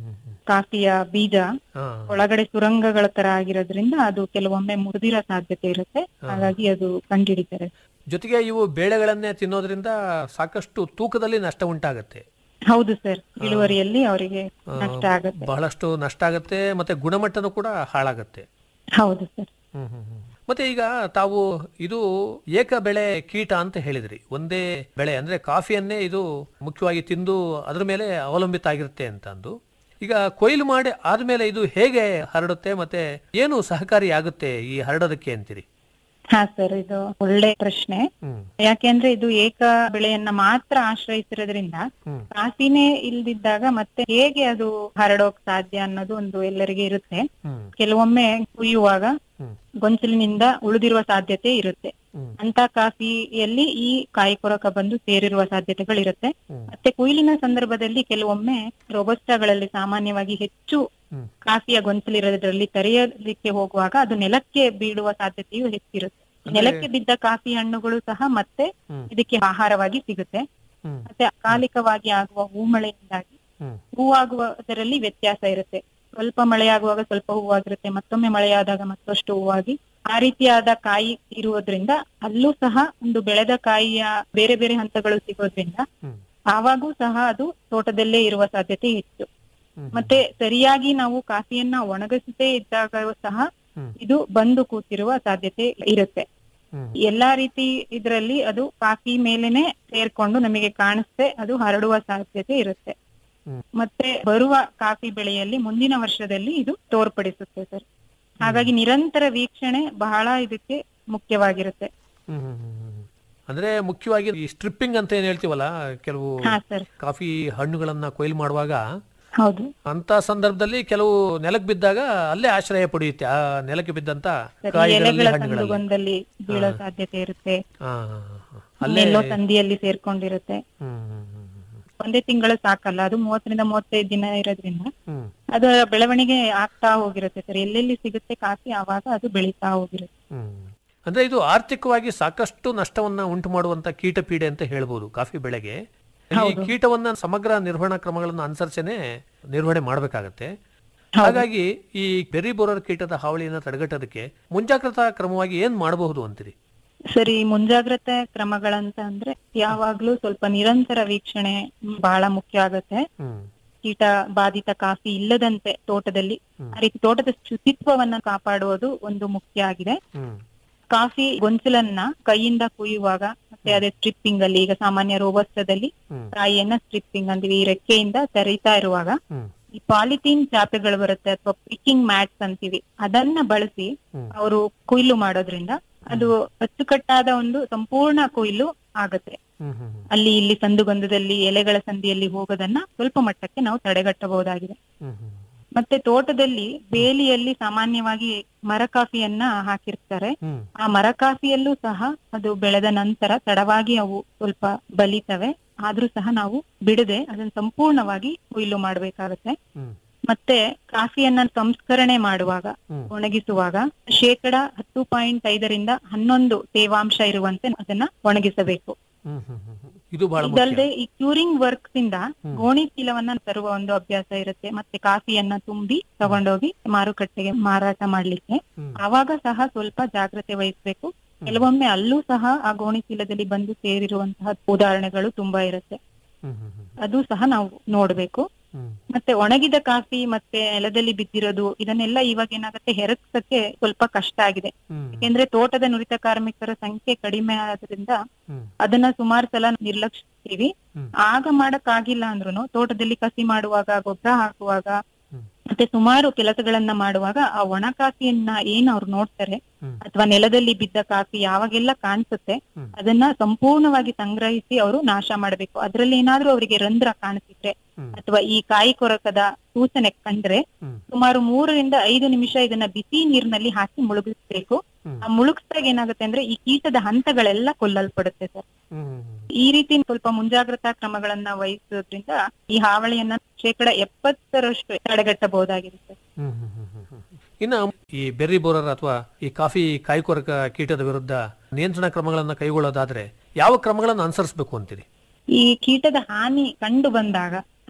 ಕಾಫಿಯ ಬೀಜ ಹಾ. ಒಳಗಡೆ ಸುರಂಗಗಳ ತರ ಆಗಿರೋದ್ರಿಂದ ಅದು ಕೆಲವೊಮ್ಮೆ ಮುರಿದಿರೋ ಸಾಧ್ಯತೆ ಇರುತ್ತೆ ಹಾಗಾಗಿ ಅದು ಕಂಡುಹಿಡಿತಾರೆ ಜೊತೆಗೆ ಇವು ಬೇಳೆಗಳನ್ನೇ ತಿನ್ನೋದ್ರಿಂದ ಸಾಕಷ್ಟು ತೂಕದಲ್ಲಿ ನಷ್ಟ ಉಂಟಾಗತ್ತೆ ಹೌದು ಸರ್ ಇಳುವರಿಯಲ್ಲಿ ಅವರಿಗೆ ಆ, ನಷ್ಟ ಆಗುತ್ತೆ ಬಹಳಷ್ಟು ನಷ್ಟ ಆಗತ್ತೆ ಮತ್ತೆ ಗುಣಮಟ್ಟನೂ ಕೂಡ ಹಾಳಾಗತ್ತೆ ಹೌದು ಸರ್ ಹ್ಮ್ ಹ್ಮ್ ಹ್ಮ್. ಮತ್ತೆ ಈಗ ತಾವು ಇದು ಏಕ ಬೆಳೆ ಕೀಟ ಅಂತ ಹೇಳಿದ್ರಿ ಒಂದೇ ಬೆಳೆ ಅಂದ್ರೆ ಕಾಫಿಯನ್ನೇ ಇದು ಮುಖ್ಯವಾಗಿ ತಿಂದು ಅದ್ರ ಮೇಲೆ ಅವಲಂಬಿತ ಆಗಿರುತ್ತೆ ಅಂತ ಅಂದು ಈಗ ಕೊಯ್ಲು ಮಾಡಿ ಆದ್ಮೇಲೆ ಇದು ಹೇಗೆ ಹರಡುತ್ತೆ ಮತ್ತೆ ಏನು ಸಹಕಾರಿ ಆಗುತ್ತೆ ಈ ಹರಡೋದಕ್ಕೆ ಅಂತೀರಿ ಹಾ ಸರ್ ಇದು ಒಳ್ಳೆ ಪ್ರಶ್ನೆ ಹ್ಮ್ ಯಾಕೆಂದ್ರೆ ಇದು ಏಕ ಬೆಳೆಯನ್ನ ಮಾತ್ರ ಆಶ್ರಯಿಸಿರೋದ್ರಿಂದ ಹ್ಮ್. ಕಾಫಿನೇ ಇಲ್ದಿದ್ದಾಗ ಮತ್ತೆ ಹೇಗೆ ಅದು ಹರಡೋಕ್ ಸಾಧ್ಯ ಅನ್ನೋದು ಒಂದು ಎಲ್ಲರಿಗೆ ಇರುತ್ತೆ ಹ್ಮ್ ಕೆಲವೊಮ್ಮೆ ಕುಯ್ಯುವಾಗ ಹ್ಮ್. ಗೊಂಚಲಿನಿಂದ ಉಳಿದಿರುವ ಸಾಧ್ಯತೆ ಇರುತ್ತೆ ಹ್ಮ್. ಅಂತ ಕಾಫಿಯಲ್ಲಿ ಈ ಕಾಯಿ ಕೊರಕ ಬಂದು ಸೇರಿರುವ ಸಾಧ್ಯತೆಗಳಿರುತ್ತೆ ಹ್ಮ್. ಮತ್ತೆ ಕೊಯ್ಲಿನ ಸಂದರ್ಭದಲ್ಲಿ ಕೆಲವೊಮ್ಮೆ ರೋಬಸ್ಟಾಗಳಲ್ಲಿ ಸಾಮಾನ್ಯವಾಗಿ ಹೆಚ್ಚು ಹ್ಮ್. ಕಾಫಿಯ ಗೊಂಚಲಿರೋದ್ರಲ್ಲಿ ತೆರೆಯಲಿಕ್ಕೆ ಹೋಗುವಾಗ ಅದು ನೆಲಕ್ಕೆ ಬೀಳುವ ಸಾಧ್ಯತೆಯು ಹೆಚ್ಚಿರುತ್ತೆ ಅಂದ್ರೆ- ನೆಲಕ್ಕೆ ಬಿದ್ದ ಕಾಫಿ ಹಣ್ಣುಗಳು ಸಹ ಮತ್ತೆ ಹ್ಮ್. ಇದಕ್ಕೆ ಆಹಾರವಾಗಿ ಸಿಗುತ್ತೆ ಹ್ಮ್. ಮತ್ತೆ ಅಕಾಲಿಕವಾಗಿ ಆಗುವ ಹೂಮಳೆಯಿಂದಾಗಿ ಹ್ಮ್. ಹೂವಾಗುವುದರಲ್ಲಿ ವ್ಯತ್ಯಾಸ ಇರುತ್ತೆ ಸ್ವಲ್ಪ ಮಳೆಯಾಗುವಾಗ ಸ್ವಲ್ಪ ಹೂವಾಗಿರುತ್ತೆ ಮತ್ತೊಮ್ಮೆ ಮಳೆಯಾದಾಗ ಮತ್ತಷ್ಟು ಹೂವಾಗಿ ಆ ರೀತಿಯಾದ ಕಾಯಿ ಇರುವುದರಿಂದ ಅಲ್ಲೂ ಸಹ ಒಂದು ಬೆಳೆದ ಕಾಯಿಯ ಬೇರೆ ಬೇರೆ ಹಂತಗಳು ಸಿಗೋದ್ರಿಂದ ಹ್ಮ್. ಆವಾಗೂ ಸಹ ಅದು ತೋಟದಲ್ಲೇ ಇರುವ ಸಾಧ್ಯತೆ ಹೆಚ್ಚು ಹ್ಮ್. ಮತ್ತೆ ಸರಿಯಾಗಿ ನಾವು ಕಾಫಿಯನ್ನ ಒಣಗಿಸದೇ ಇದ್ದಾಗ ಸಹ ಹ್ಮ್. ಇದು ಬಂದು ಕೂತಿರುವ ಸಾಧ್ಯತೆ ಇರುತ್ತೆ ಹ್ಮ್. ಎಲ್ಲಾ ರೀತಿ ಇದ್ರಲ್ಲಿ ಅದು ಕಾಫಿ ಮೇಲೆನೆ ಸೇರ್ಕೊಂಡು ನಮಗೆ ಕಾಣಿಸ್ತೆ ಅದು ಹರಡುವ ಸಾಧ್ಯತೆ ಇರುತ್ತೆ ಹ್ಮ್. ಮತ್ತೆ ಬರುವ ಕಾಫಿ ಬೆಳೆಯಲ್ಲಿ ಮುಂದಿನ ವರ್ಷದಲ್ಲಿ ಇದು ತೋರ್ಪಡಿಸುತ್ತೆ ಸರ್ ಹಾಗಾಗಿ ನಿರಂತರ ವೀಕ್ಷಣೆ ಬಹಳ ಇದಕ್ಕೆ ಮುಖ್ಯವಾಗಿರುತ್ತೆ ಹ್ಮ್ ಹ್ಮ್ ಹ್ಮ್ ಹ್ಮ್. ಅಂದ್ರೆ ಮುಖ್ಯವಾಗಿ ಈ ಸ್ಟ್ರಿಪ್ಪಿಂಗ್ ಅಂತ ಏನ್ ಹೇಳ್ತೀವಲ್ಲ ಕೆಲವು ಹಾ ಸರ್ ಕಾಫಿ ಹಣ್ಣುಗಳನ್ನ ಕೊಯ್ಲು ಮಾಡುವಾಗ ಹೌದು ಅಂತ ಸಂದರ್ಭದಲ್ಲಿ ಕೆಲವು ನೆಲಕ್ಕೆ ಬಿದ್ದಾಗ ಅಲ್ಲೇ ಆಶ್ರಯ ಪಡೆಯುತ್ತೆ ಆ ನೆಲಕ್ಕೆ ಬಿದ್ದಂತ ಸರಿ ಕಾಯಿಗಳಲ್ಲಿ ಎಲೆಗಳ ಹಣ್ಣುಗಳಲ್ಲಿ ಸಂದುಗೊಂದಲ್ಲಿ ಬೀಳೋ ಸಾಧ್ಯತೆ ಇರುತ್ತೆ ಹಾ, ಹಾ, ಹಾ. ಅಲ್ಲೇ ಎಲ್ಲೋ ಸಂದಿಯಲ್ಲಿ ಸೇರ್ಕೊಂಡಿರುತ್ತೆ ಹ್ಮ್ ಹ್ಮ್ ಹ್ಮ್ ಒಂದೇ ತಿಂಗಳು ಸಾಕಲ್ಲ ಅದು ಮೂವತ್ತರಿಂದ ಮೂವತ್ತೈದು ದಿನ ಇರೋದ್ರಿಂದ ಹ್ಮ್ ಅದರ ಬೆಳವಣಿಗೆ ಆಗ್ತಾ ಹೋಗಿರುತ್ತೆ ಸರ್ ಎಲ್ಲೆಲ್ಲಿ ಸಿಗುತ್ತೆ ಕಾಫಿ ಆವಾಗ ಅದು ಬೆಳೀತಾ ಹೋಗಿರುತ್ತೆ ಹ್ಮ್ ಅಂದ್ರೆ ಇದು ಆರ್ಥಿಕವಾಗಿ ಸಾಕಷ್ಟು ನಷ್ಟವನ್ನ ಉಂಟು ಮಾಡುವಂತ ಕೀಟ ಪೀಡೆ ಅಂತ ಹೇಳ್ಬೋದು ಕಾಫಿ ಬೆಳೆಗೆ ಈ ಕೀಟವನ್ನ ಸಮಗ್ರ ನಿರ್ವಹಣಾ ಕ್ರಮಗಳನ್ನು ಅನುಸರಿಸೇನೆ ನಿರ್ವಹಣೆ ಮಾಡಬೇಕಾಗತ್ತೆ ಹಾಗಾಗಿ ಈ ಬೆರಿ ಬೋರರ್ ಕೀಟದ ಹಾವಳಿಯನ್ನ ತಡೆಗಟ್ಟೋದಕ್ಕೆ ಮುಂಜಾಗ್ರತಾ ಕ್ರಮವಾಗಿ ಏನ್ ಮಾಡಬಹುದು ಅಂತೀರಿ ಸರಿ ಮುಂಜಾಗ್ರತೆ ಕ್ರಮಗಳಂತ ಅಂದ್ರೆ ಯಾವಾಗ್ಲೂ ಸ್ವಲ್ಪ ನಿರಂತರ ವೀಕ್ಷಣೆ ಬಹಳ ಮುಖ್ಯ ಆಗತ್ತೆ ಹ್ಮ್ ಕೀಟ ಬಾಧಿತ ಕಾಫಿ ಇಲ್ಲದಂತೆ ತೋಟದಲ್ಲಿ ಹ್ಮ್. ಆ ರೀತಿ ತೋಟದ ಶುಚಿತ್ವವನ್ನ ಕಾಪಾಡುವುದು ಒಂದು ಮುಖ್ಯ ಆಗಿದೆ ಹ್ಮ್ ಕಾಫಿ ಗೊಂಚಲನ್ನ ಕೈಯಿಂದ ಕುಯ್ಯುವಾಗ ಮತ್ತೆ ಅದೇ ಸ್ಟ್ರಿಪ್ಪಿಂಗ್ ಅಲ್ಲಿ ಈಗ ಸಾಮಾನ್ಯ ರೋಬಸ್ಟದಲ್ಲಿ ಹ್ಮ್ ಕಾಯಿಯನ್ನ ಸ್ಟ್ರಿಪ್ಪಿಂಗ್ ಅಂತೀವಿ ಈ ರೆಕ್ಕೆಯಿಂದ ತೆರೀತಾ ಇರುವಾಗ ಹ್ಮ್ ಈ ಪಾಲಿಥೀನ್ ಚಾಪೆಗಳು ಬರುತ್ತೆ ಅಥವಾ ಪಿಕ್ಕಿಂಗ್ ಮ್ಯಾಟ್ಸ್ ಅಂತೀವಿ ಅದನ್ನ ಬಳಸಿ ಹ್ಮ್. ಅವರು ಕೊಯ್ಲು ಮಾಡೋದ್ರಿಂದ ಅದು ಅಚ್ಚುಕಟ್ಟಾದ ಒಂದು ಸಂಪೂರ್ಣ ಕೊಯ್ಲು ಆಗತ್ತೆ ಹ್ಮ್ ಹ್ಮ್ ಹ್ಮ್ ಅಲ್ಲಿ ಇಲ್ಲಿ ಸಂದುಗೊಂದದಲ್ಲಿ ಎಲೆಗಳ ಸಂದಿಯಲ್ಲಿ ಹೋಗೋದನ್ನ ಸ್ವಲ್ಪ ಮಟ್ಟಕ್ಕೆ ನಾವು ತಡೆಗಟ್ಟಬಹುದಾಗಿದೆ ಹ್ಮ್ ಹ್ಮ್ ಮತ್ತೆ ತೋಟದಲ್ಲಿ ಬೇಲಿಯಲ್ಲಿ ಸಾಮಾನ್ಯವಾಗಿ ಮರ ಕಾಫಿಯನ್ನ ಹಾಕಿರ್ತಾರೆ ಹ್ಮ್ ಆ ಮರ ಕಾಫಿಯಲ್ಲೂ ಸಹ ಅದು ಬೆಳೆದ ನಂತರ ತಡವಾಗಿ ಅವು ಸ್ವಲ್ಪ ಬಲಿತವೆ ಆದ್ರೂ ಸಹ ನಾವು ಬಿಡದೆ ಅದನ್ನ ಸಂಪೂರ್ಣವಾಗಿ ಕೊಯ್ಲು ಮಾಡ್ಬೇಕಾಗತ್ತೆ ಹ್ಮ್ ಮತ್ತೆ ಕಾಫಿಯನ್ನ ಸಂಸ್ಕರಣೆ ಮಾಡುವಾಗ ಹ್ಮ್. ಒಣಗಿಸುವಾಗ ಶೇಕಡ ಹತ್ತು ಪಾಯಿಂಟ್ ಐದರಿಂದ ಹನ್ನೊಂದು ತೇವಾಂಶ ಇರುವಂತೆ ಅದನ್ನ ಒಣಗಿಸಬೇಕು ಹ್ಮ್ ಹ್ಮ್ ಹ್ಮ್ ಹ್ಮ್. ಇದು ಬಹಳ ಮುಖ್ಯ ಇದಲ್ಲದೆ ಈ ಕ್ಯೂರಿಂಗ್ ವರ್ಕ್ಸ್ ಇಂದ ಗೋಣಿ ಚೀಲವನ್ನ ತರುವ ಒಂದು ಅಭ್ಯಾಸ ಇರುತ್ತೆ ಮತ್ತೆ ಕಾಫಿಯನ್ನ ತುಂಬಿ ತಗೊಂಡೋಗಿ ಮಾರುಕಟ್ಟೆಗೆ ಮಾರಾಟ ಮಾಡ್ಲಿಕ್ಕೆ ಹ್ಮ್. ಆವಾಗ ಸಹ ಸ್ವಲ್ಪ ಜಾಗ್ರತೆ ವಹಿಸ್ಬೇಕು ಕೆಲವೊಮ್ಮೆ ಅಲ್ಲೂ ಸಹ ಆ ಗೋಣಿ ಚೀಲದಲ್ಲಿ ಬಂದು ಸೇರಿರುವಂತಹ ಉದಾಹರಣೆಗಳು ತುಂಬಾ ಇರುತ್ತೆ ಹ್ಮ್ ಹ್ಮ್ ಹ್ಮ್ ಅದು ಸಹ ನಾವು ನೋಡ್ಬೇಕು ಹ್ಮ್ ಮತ್ತೆ ಒಣಗಿದ ಕಾಫಿ ಮತ್ತೆ ನೆಲದಲ್ಲಿ ಬಿದ್ದಿರೋದು ಇದನ್ನೆಲ್ಲ ಇವಾಗ ಏನಾಗುತ್ತೆ ಹೆರಕ್ಸಕ್ಕೆ ಸ್ವಲ್ಪ ಕಷ್ಟ ಆಗಿದೆ ಹ್ಮ್ ಯಾಕೆಂದ್ರೆ ತೋಟದ ನುರಿತ ಕಾರ್ಮಿಕರ ಸಂಖ್ಯೆ ಕಡಿಮೆ ಆದ್ರಿಂದ ಹ್ಮ್ ಅದನ್ನ ಸುಮಾರು ಸಲ ನಿರ್ಲಕ್ಷಿಸ್ತೀವಿ ಹ್ಮ್. ಆಗ ಮಾಡಕ್ ಆಗಿಲ್ಲ ಅಂದ್ರೂ ತೋಟದಲ್ಲಿ ಕಸಿ ಮಾಡುವಾಗ ಗೊಬ್ಬರ ಹಾಕುವಾಗ ಹ್ಮ್. ಮತ್ತೆ ಸುಮಾರು ಕೆಲಸಗಳನ್ನ ಮಾಡುವಾಗ ಆ ಒಣ ಕಾಫಿಯನ್ನ ಏನ್ ಅವ್ರು ನೋಡ್ತಾರೆ ಹ್ಮ್. ಅಥವಾ ನೆಲದಲ್ಲಿ ಬಿದ್ದ ಕಾಫಿ ಯಾವಾಗೆಲ್ಲ ಕಾಣಿಸುತ್ತೆ ಹ್ಮ್. ಅದನ್ನ ಸಂಪೂರ್ಣವಾಗಿ ಸಂಗ್ರಹಿಸಿ ಅವರು ನಾಶ ಮಾಡ್ಬೇಕು ಅದ್ರಲ್ಲಿ ಏನಾದ್ರೂ ಅವರಿಗೆ ರಂಧ್ರ ಕಾಣಿಸಿದ್ರೆ ಹ್ಮ್. ಅಥವಾ ಈ ಕಾಯಿ ಕೊರಕದ ಸೂಚನೆ ಕಂಡ್ರೆ ಹ್ಮ್. ಸುಮಾರು ಮೂರರಿಂದ ಐದು ನಿಮಿಷ ಇದನ್ನ ಬಿಸಿ ನೀರಿನಲ್ಲಿ ಹಾಕಿ ಮುಳುಗಿಸ್ಬೇಕು ಹ್ಮ್. ಆ ಮುಳುಗಿಸಿದಾಗ ಏನಾಗುತ್ತೆ ಅಂದ್ರೆ ಈ ಕೀಟದ ಹಂತಗಳೆಲ್ಲ ಕೊಲ್ಲಲ್ಪಡುತ್ತೆ ಸರ್ ಹ್ಮ್ ಹ್ಮ್ ಈ ರೀತಿ ಸ್ವಲ್ಪ ಮುಂಜಾಗ್ರತಾ ಕ್ರಮಗಳನ್ನ ವಹಿಸೋದ್ರಿಂದ ಈ ಹಾವಳಿಯನ್ನ ಶೇಕಡ ಎಪ್ಪತ್ತರಷ್ಟು ತಡೆಗಟ್ಟಬಹುದಾಗಿದೆ ಸರ್ ಹ್ಮ್ ಹ್ಮ್ ಹ್ಮ್ ಹ್ಮ್ ಹ್ಮ್. ಇನ್ನು ಈ ಬೆರ್ರಿ ಬೋರರ್ ಅಥವಾ ಈ ಕಾಫಿ ಕಾಯಿಕೊರಕ ಕೀಟದ ವಿರುದ್ಧ ನಿಯಂತ್ರಣ ಕ್ರಮಗಳನ್ನ ಕೈಗೊಳ್ಳೋದಾದ್ರೆ ಯಾವ ಕ್ರಮಗಳನ್ನು ಅನುಸರಿಸಬೇಕು ಅಂತೀರಿ ಈ ಕೀಟದ ಹಾನಿ ಕಂಡು ಬಂದಾಗ